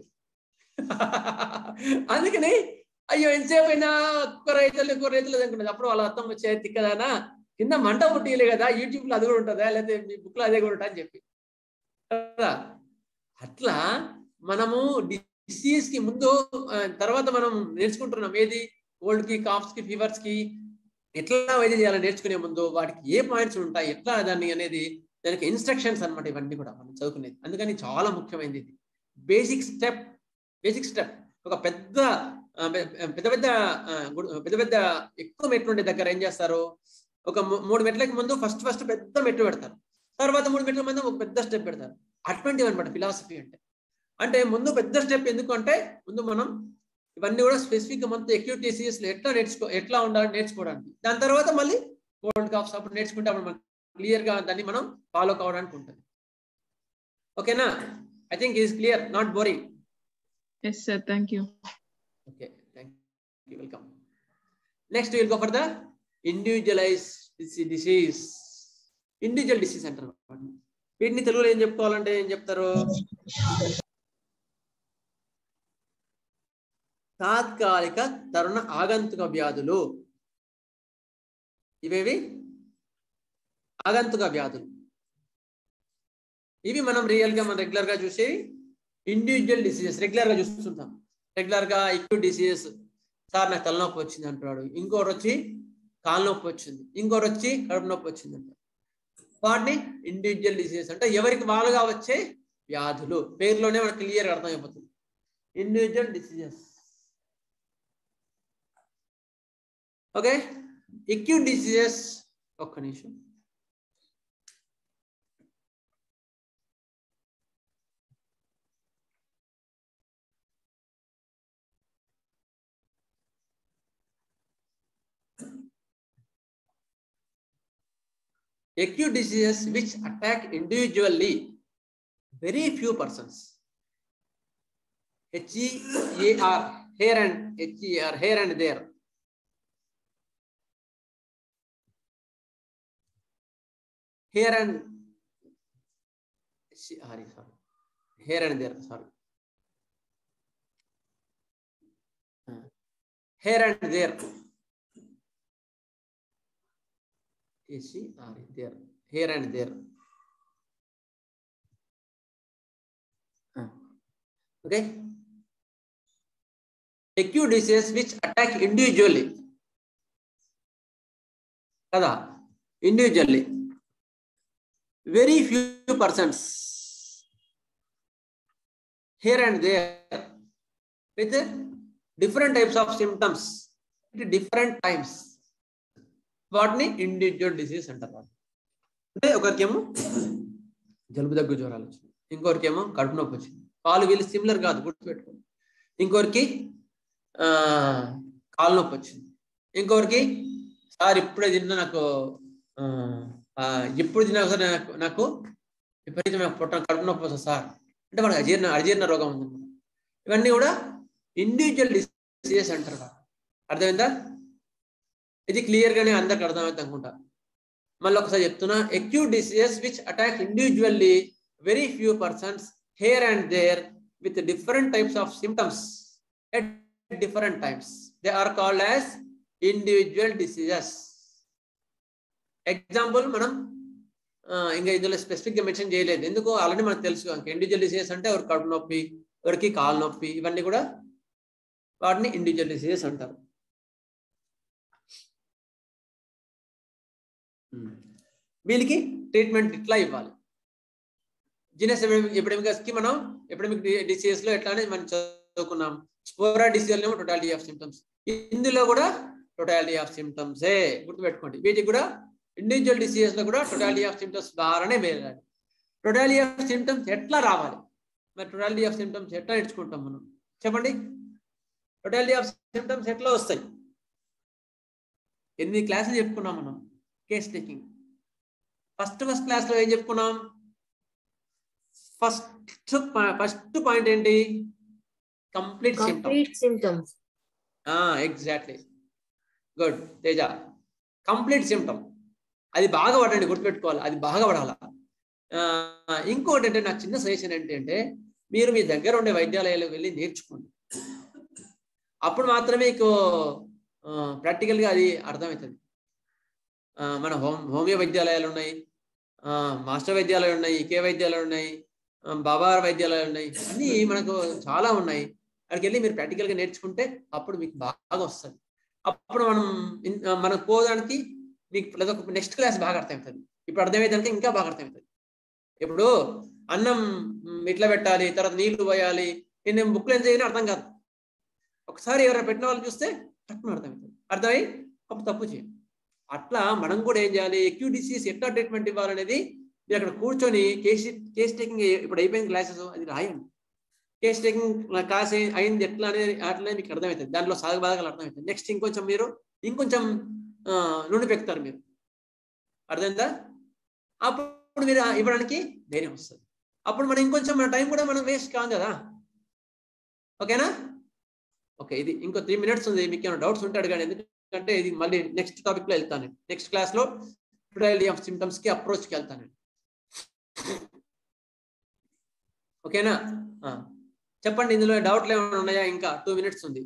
అందుకని అయ్యో ఎంతసేపు అయినా కుక్క రైతులు కుక్క రైతులు అనుకున్నది అప్పుడు వాళ్ళ అర్థం వచ్చే తిక్కదానా కింద మంట ముట్టియలే కదా యూట్యూబ్ లో అది కూడా ఉంటుందా లేకపోతే మీ బుక్ లో అదే కూడా ఉంటా అని చెప్పి కదా? అట్లా మనము డిసీజ్ కి ముందు ఆ, తర్వాత మనం నేర్చుకుంటున్నాం ఏది కోల్డ్ కి కాఫ్స్ కి ఫీవర్స్ కి ఎట్లా వైద్యం చేయాలని నేర్చుకునే ముందు వాటికి ఏ పాయింట్స్ ఉంటాయి ఎట్లా దాన్ని అనేది దానికి ఇన్స్ట్రక్షన్స్ అన్నమాట ఇవన్నీ కూడా మనం చదువుకునేది అందుకని చాలా ముఖ్యమైనది ఇది బేసిక్ స్టెప్ బేసిక్ స్టెప్ ఒక పెద్ద ఆ, పె- పెద్ద పెద్ద ఆ, గుడ్- పెద్ద పెద్ద ఎక్కువ మెట్లు ఉండే దగ్గర ఏం చేస్తారు ఒక మూ- మూడు మెట్లకి ముందు ఫస్ట్ ఫస్ట్ పెద్ద మెట్లు పెడతారు తర్వాత మూడు మెట్ల ముందు ఒక పెద్ద స్టెప్ పెడతారు అటువంటివి అనమాట ఫిలాసఫీ అంటే అంటే ముందు పెద్ద స్టెప్ ఎందుకు అంటే ముందు మనం ఇవన్నీ కూడా స్పెసిఫిక్ గా మనతో అక్యూట్ డిసీజెస్ ఎట్లా నేర్చుకో ఎట్లా ఉండాలి నేర్చుకోవడానికి దాని తర్వాత మళ్ళీ కోల్డ్ కాఫ్స్ అప్పుడు నేర్చుకుంటే అప్పుడు మనకి క్లియర్ గా దాన్ని మనం ఫాలో కావడానికి ఉంటుంది ఓకేనా I think is clear not boring Yes, sir. Thank you. Okay thank you welcome next will go for the individualize disease individual disease అంటారు వాటిని. వీటిని తెలుగులో ఏం చెప్పుకోవాలంటే ఏం చెప్తారు తాత్కాలిక తరుణ ఆగంతుక వ్యాధులు ఇవేవి ఆగంతుక వ్యాధులు ఇవి మనం రియల్ గా మనం రెగ్యులర్ గా చూసి ఇండివిజువల్ డిసీజెస్ రెగ్యులర్ గా చూస్తుంటాం రెగ్యులర్ గా ఎక్యూట్ డిసీజెస్ సార్ నాకు తలనొప్పి వచ్చింది అంటున్నాడు ఇంకోటి వచ్చి కాలు నొప్పి వచ్చింది ఇంకోటి వచ్చి కడుపు నొప్పి వచ్చింది అంటారు వాటిని ఇండివిజువల్ డిసీజెస్ అంటే ఎవరికి వాళ్ళుగా వచ్చే వ్యాధులు పేరులోనే మనకు క్లియర్ అర్థమైపోతుంది individual diseases okay acute diseases ఒక్క నిమిషం acute diseases which attack individually very few persons. H-E-A-R, here and H-E-R, here and there. Here and sorry, sorry. Here and there, sorry. Uh, Here and there. H-E-R, there. Here and there. Uh, Okay. Acute diseases which attack individually. కదా individually. Very few persons here and there with different types of symptoms at different times. వాటిని individual disease అంటారు వాటిని. అంటే ఒకరికేమో జలుబు దగ్గు జ్వరాలు వచ్చింది ఇంకొకరికేమో కడుపు నొప్పి వచ్చింది వాళ్ళు వీళ్ళు సిమిలర్ కాదు గుర్తుపెట్టుకోండి ఇంకొకరికి ఆ కాలు నొప్పి వచ్చింది ఇంకొకరికి సార్ ఇప్పుడే తిన్నా నాకు ఆ, ఆ, ఎప్పుడు తిన్నా సార్ నాకు నాకు విపరీతమైన పొట్ట కడుపు నొప్పి వస్తుంది సార్ అంటే మనకు అజీర్ణ అజీర్ణ రోగం ఉందన్నమాట ఇవన్నీ కూడా ఇండివిజువల్ డిసీజెస్ అంటారు కదా. అర్థమైందా ఇది క్లియర్ గానే అందరికి అర్థమైంది అనుకుంటా మళ్ళీ ఒకసారి చెప్తున్నా acute diseases which attack individually very few persons here and there with different types of symptoms at different times. They are called as individual diseases. Example మనం ఆ, ఇంకా ఇందులో స్పెసిఫిక్ గా మెన్షన్ చేయలేదు ఎందుకు ఆల్రెడీ మనకు తెలుసు ఇండివిజువల్ డిసీజెస్ అంటే ఎవరికి కడుపు నొప్పి ఎవరికి కాలు నొప్పి ఇవన్నీ కూడా వాటిని ఇండివిజువల్ డిసీజెస్ అంటారు ఉమ్. వీళ్ళకి ట్రీట్మెంట్ ఇట్లా ఇవ్వాలి జీనస్ ఎపిడెమికస్ కి మనం ఎపిడెమిక్ డిసీజెస్ లో ఎట్లా అనేది మనం చదువుకున్నాం స్పోరా డిసీజ్ ఏమో టోటాలిటీ ఆఫ్ సిమ్టమ్స్ ఇందులో కూడా టోటాలిటీ ఆఫ్ సిమ్టమ్స్ ఏ గుర్తుపెట్టుకోండి వీటికి కూడా ఇండివిజువల్ డిసీజెస్ లో కూడా టోటాలిటీ ఆఫ్ సిమ్టమ్స్ ద్వారానే వేయాలి టోటాలిటీ ఆఫ్ సిమ్టమ్స్ ఎట్లా రావాలి మరి టోటాలిటీ ఆఫ్ సిమ్టమ్స్ ఎట్లా నేర్చుకుంటాం మనం చెప్పండి టోటాలిటీ ఆఫ్ సిమ్టమ్స్ ఎట్లా వస్తాయి ఎనిమిది క్లాసులు చెప్పుకున్నాం మనం case taking first first class లో ఏం చెప్పుకున్నాం ఫస్ట్ ఫస్ట్ పాయింట్ ఏంటి complete symptom complete symptoms. Exactly good Teja complete symptom అది బాగా పడండి గుర్తుపెట్టుకోవాలి అది బాగా పడాల ఆ, ఇంకోటి అంటే నాకు చిన్న సజెషన్ ఏంటంటే మీరు మీ దగ్గర ఉండే వైద్యాలయాలకు వెళ్ళి నేర్చుకోండి అప్పుడు మాత్రమే మీకు ప్రాక్టికల్గా అది అర్థమవుతుంది ఆ, మన హోమ్ హోమియో వైద్యాలయాలు ఉన్నాయి ఆ, మాస్టర్ వైద్యాలయాలు ఉన్నాయి కే వైద్యాలయాలు ఉన్నాయి ఆ, బాబా వైద్యాలయాలు ఉన్నాయి అన్నీ మనకు చాలా ఉన్నాయి అక్కడికి వెళ్ళి మీరు ప్రాక్టికల్ గా నేర్చుకుంటే అప్పుడు మీకు బాగా వస్తుంది అప్పుడు మనం ఇన్- ఆ, మనం పోదానికి మీకు లేదా నెక్స్ట్ క్లాస్ బాగా అర్థమవుతుంది ఇప్పుడు అర్థమయ్యేదానికి ఇంకా బాగా అర్థమవుతుంది ఇప్పుడు అన్నం మ్, ఇట్లా పెట్టాలి తర్వాత నీళ్లు పోయాలి నేను బుక్లు ఏం చేయని అర్థం కాదు ఒకసారి ఎవరైనా పెట్టిన వాళ్ళు చూస్తే తక్కువ అర్థమవుతుంది అర్థమై అప్పుడు తప్పు చేయండి అట్లా మనం కూడా ఏం చేయాలి ఎక్యూ డిసీజ్ ఎట్లా ట్రీట్మెంట్ ఇవ్వాలనేది మీరు అక్కడ కూర్చొని కేస్ కేస్ టేకింగ్ ఇప్పుడు అయిపోయింది క్లాసెస్ అది రాయండి కేస్ టేకింగ్ క్లాస్ అయింది ఎట్లా అనేది అట్లనే మీకు అర్థమవుతుంది దాంట్లో సాగు బాధలు అర్థమవుతుంది నెక్స్ట్ ఇంకొంచెం మీరు ఇంకొంచెం ఆ, నూనె పెడతారు మీరు అర్థమైందా అప్పుడు మీరు ఇవ్వడానికి ధైర్యం వస్తుంది అప్పుడు మనం ఇంకొంచెం మన టైం కూడా మనం వేస్ట్ కాదు కదా ఓకేనా ఓకే ఇది ఇంకో త్రీ మినిట్స్ ఉంది మీకు ఏమైనా డౌట్స్ ఉంటే అడగండి ఎందుకంటే ఇది మళ్ళీ నెక్స్ట్ టాపిక్ లో వెళ్తాను నెక్స్ట్ క్లాస్ లో టోటాలిటీ ఆఫ్ సిమ్టమ్స్ కి అప్రోచ్ కి వెళ్తాను ఓకేనా ఆ. చెప్పండి ఇందులో డౌట్లు ఏమైనా ఉన్నాయా ఇంకా టూ మినిట్స్ ఉంది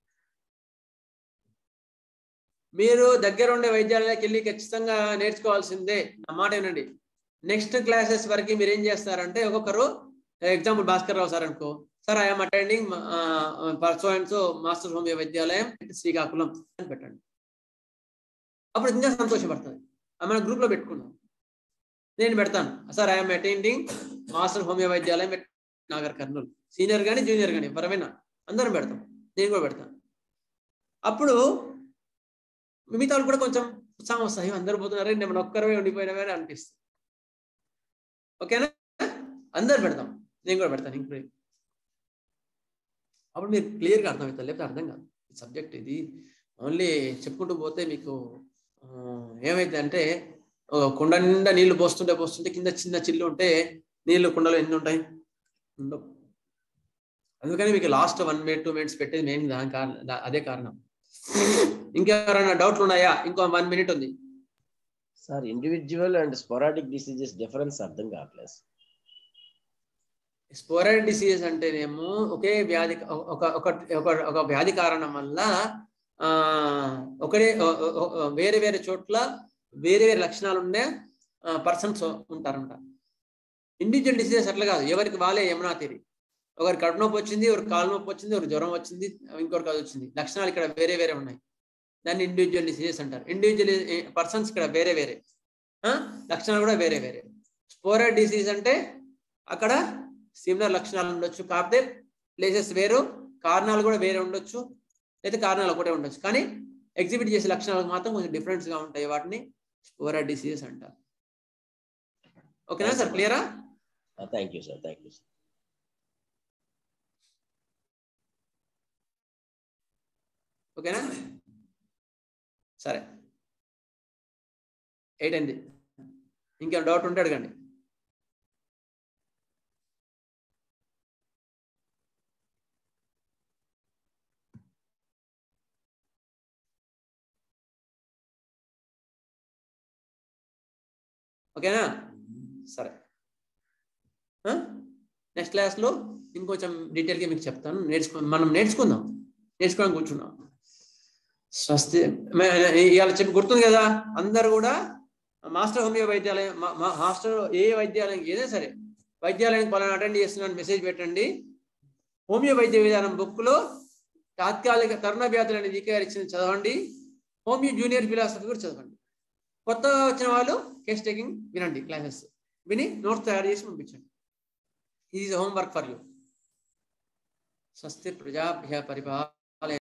మీరు దగ్గర ఉండే వైద్యాలయాలకు వెళ్ళి ఖచ్చితంగా నేర్చుకోవాల్సిందే నా మాట వినండి నెక్స్ట్ క్లాసెస్ వరకు మీరు ఏం చేస్తారంటే ఒక్కొక్కరు ఎగ్జాంపుల్ భాస్కర్ రావు సార్ అనుకో sir I'm attending so and so Master Homeo Vaidyalayam Srikakulam అని పెట్టండి అప్పుడు ఇంకా సంతోషపడుతుంది అది మన గ్రూప్ లో పెట్టుకున్నాం నేను పెడతాను sir I'm attending Master Homeo Vaidyalayam at Nagar Kurnool senior కానీ జూనియర్ కానీ ఎవరైనా అందరం పెడతాం నేను కూడా పెడతాను అప్పుడు మిగతా వాళ్ళు కూడా కొంచెం ఉత్సాహం వస్తాయి అందరూ పోతున్నారే నేను మన ఒక్కరమే ఉండిపోయినవే అని అనిపిస్తుంది ఓకేనా అందరు పెడతాం నేను కూడా పెడతాను ఇంక్లూడ్ అప్పుడు మీరు క్లియర్గా అర్థమవుతుంది లేకపోతే అర్థం కాదు సబ్జెక్ట్ ఇది ఓన్లీ చెప్పుకుంటూ పోతే మీకు ఆ, ఏమైంది అంటే ఒక కుండ నిండా నీళ్లు పోస్తుంటే పోస్తుంటే కింద చిన్న చిల్లు ఉంటే నీళ్లు కుండలో ఎన్ని ఉంటాయి ఉండవు అందుకని మీకు last one minute two minutes పెట్టేది మెయిన్ దాని కారణం దా- అదే కారణం ఇంకెవరైనా డౌట్లు ఉన్నాయా ఇంకో వన్ మినిట్ ఉంది sir individual and sporadic diseases difference అర్థం కావట్లేదు స్పోరైడ్ డిసీజెస్ అంటేనేమో ఒకే వ్యాధి ఒక ఒక ఒక ఒక వ్యాధి కారణం వల్ల ఆ ఒకటే ఒ- ఒ- ఒ- వేరే వేరే చోట్ల వేరే వేరే లక్షణాలు ఉండే పర్సన్స్ ఉంటారంట ఇండివిజువల్ డిసీజెస్ అట్లా కాదు ఎవరికి వాళ్ళే యమునా తీరి ఒకరికి కడుపు నొప్పి వచ్చింది ఒకరికి కాలు నొప్పి వచ్చింది ఒకరికి జ్వరం వచ్చింది ఇంకొకరికి అది వచ్చింది లక్షణాలు ఇక్కడ వేరే వేరే ఉన్నాయి దాన్ని ఇండివిజువల్ డిసీజెస్ అంటారు ఇండివిజువల్ పర్సన్స్ ఇక్కడ వేరే వేరే ఆ? లక్షణాలు కూడా వేరే వేరే స్పోరైడ్ డిసీజ్ అంటే అక్కడ సిమిలర్ లక్షణాలు ఉండొచ్చు కాకపోతే ప్లేసెస్ వేరు కారణాలు కూడా వేరే ఉండొచ్చు లేదా కారణాలు ఒకటే ఉండొచ్చు కానీ ఎగ్జిబిట్ చేసే లక్షణాలు మాత్రం కొంచెం డిఫరెన్స్ గా ఉంటాయి వాటిని స్పోరా డిసీజెస్ అంటారు ఓకేనా సార్ క్లియరా thank you sir thank you sir ఓకేనా సరే ఎయిట్ అయింది ఇంకేం డౌట్ ఉంటే అడగండి ఓకేనా సరే నెక్స్ట్ క్లాస్లో ఇంకొంచెం డీటెయిల్గా మీకు చెప్తాను నేర్చుకో మనం నేర్చుకుందాం నేర్చుకోవడానికి కూర్చున్నాం స్వస్తి మే- ఇవాళ చెప్పి గుర్తుంది కదా అందరు కూడా మాస్టర్ హోమియో వైద్యాలయం మా- మా మాస్టర్ ఏ వైద్యాలయం ఏదైనా సరే వైద్యాలయానికి పలానా అటెండ్ చేస్తున్నాను మెసేజ్ పెట్టండి హోమియో వైద్య విధానం బుక్లో తాత్కాలిక తరుణ వ్యాధులు అనే జీకేఆర్ ఇచ్చిన చదవండి హోమియో జూనియర్ ఫిలాసఫీ కూడా చదవండి కొత్తగా వచ్చిన వాళ్ళు కేస్ టేకింగ్ వినండి క్లాసెస్ విని నోట్స్ తయారు చేసి పంపించండి ఇది హోంవర్క్ ఫర్ యూ స్వస్తి ప్రజాభ్య పరిభా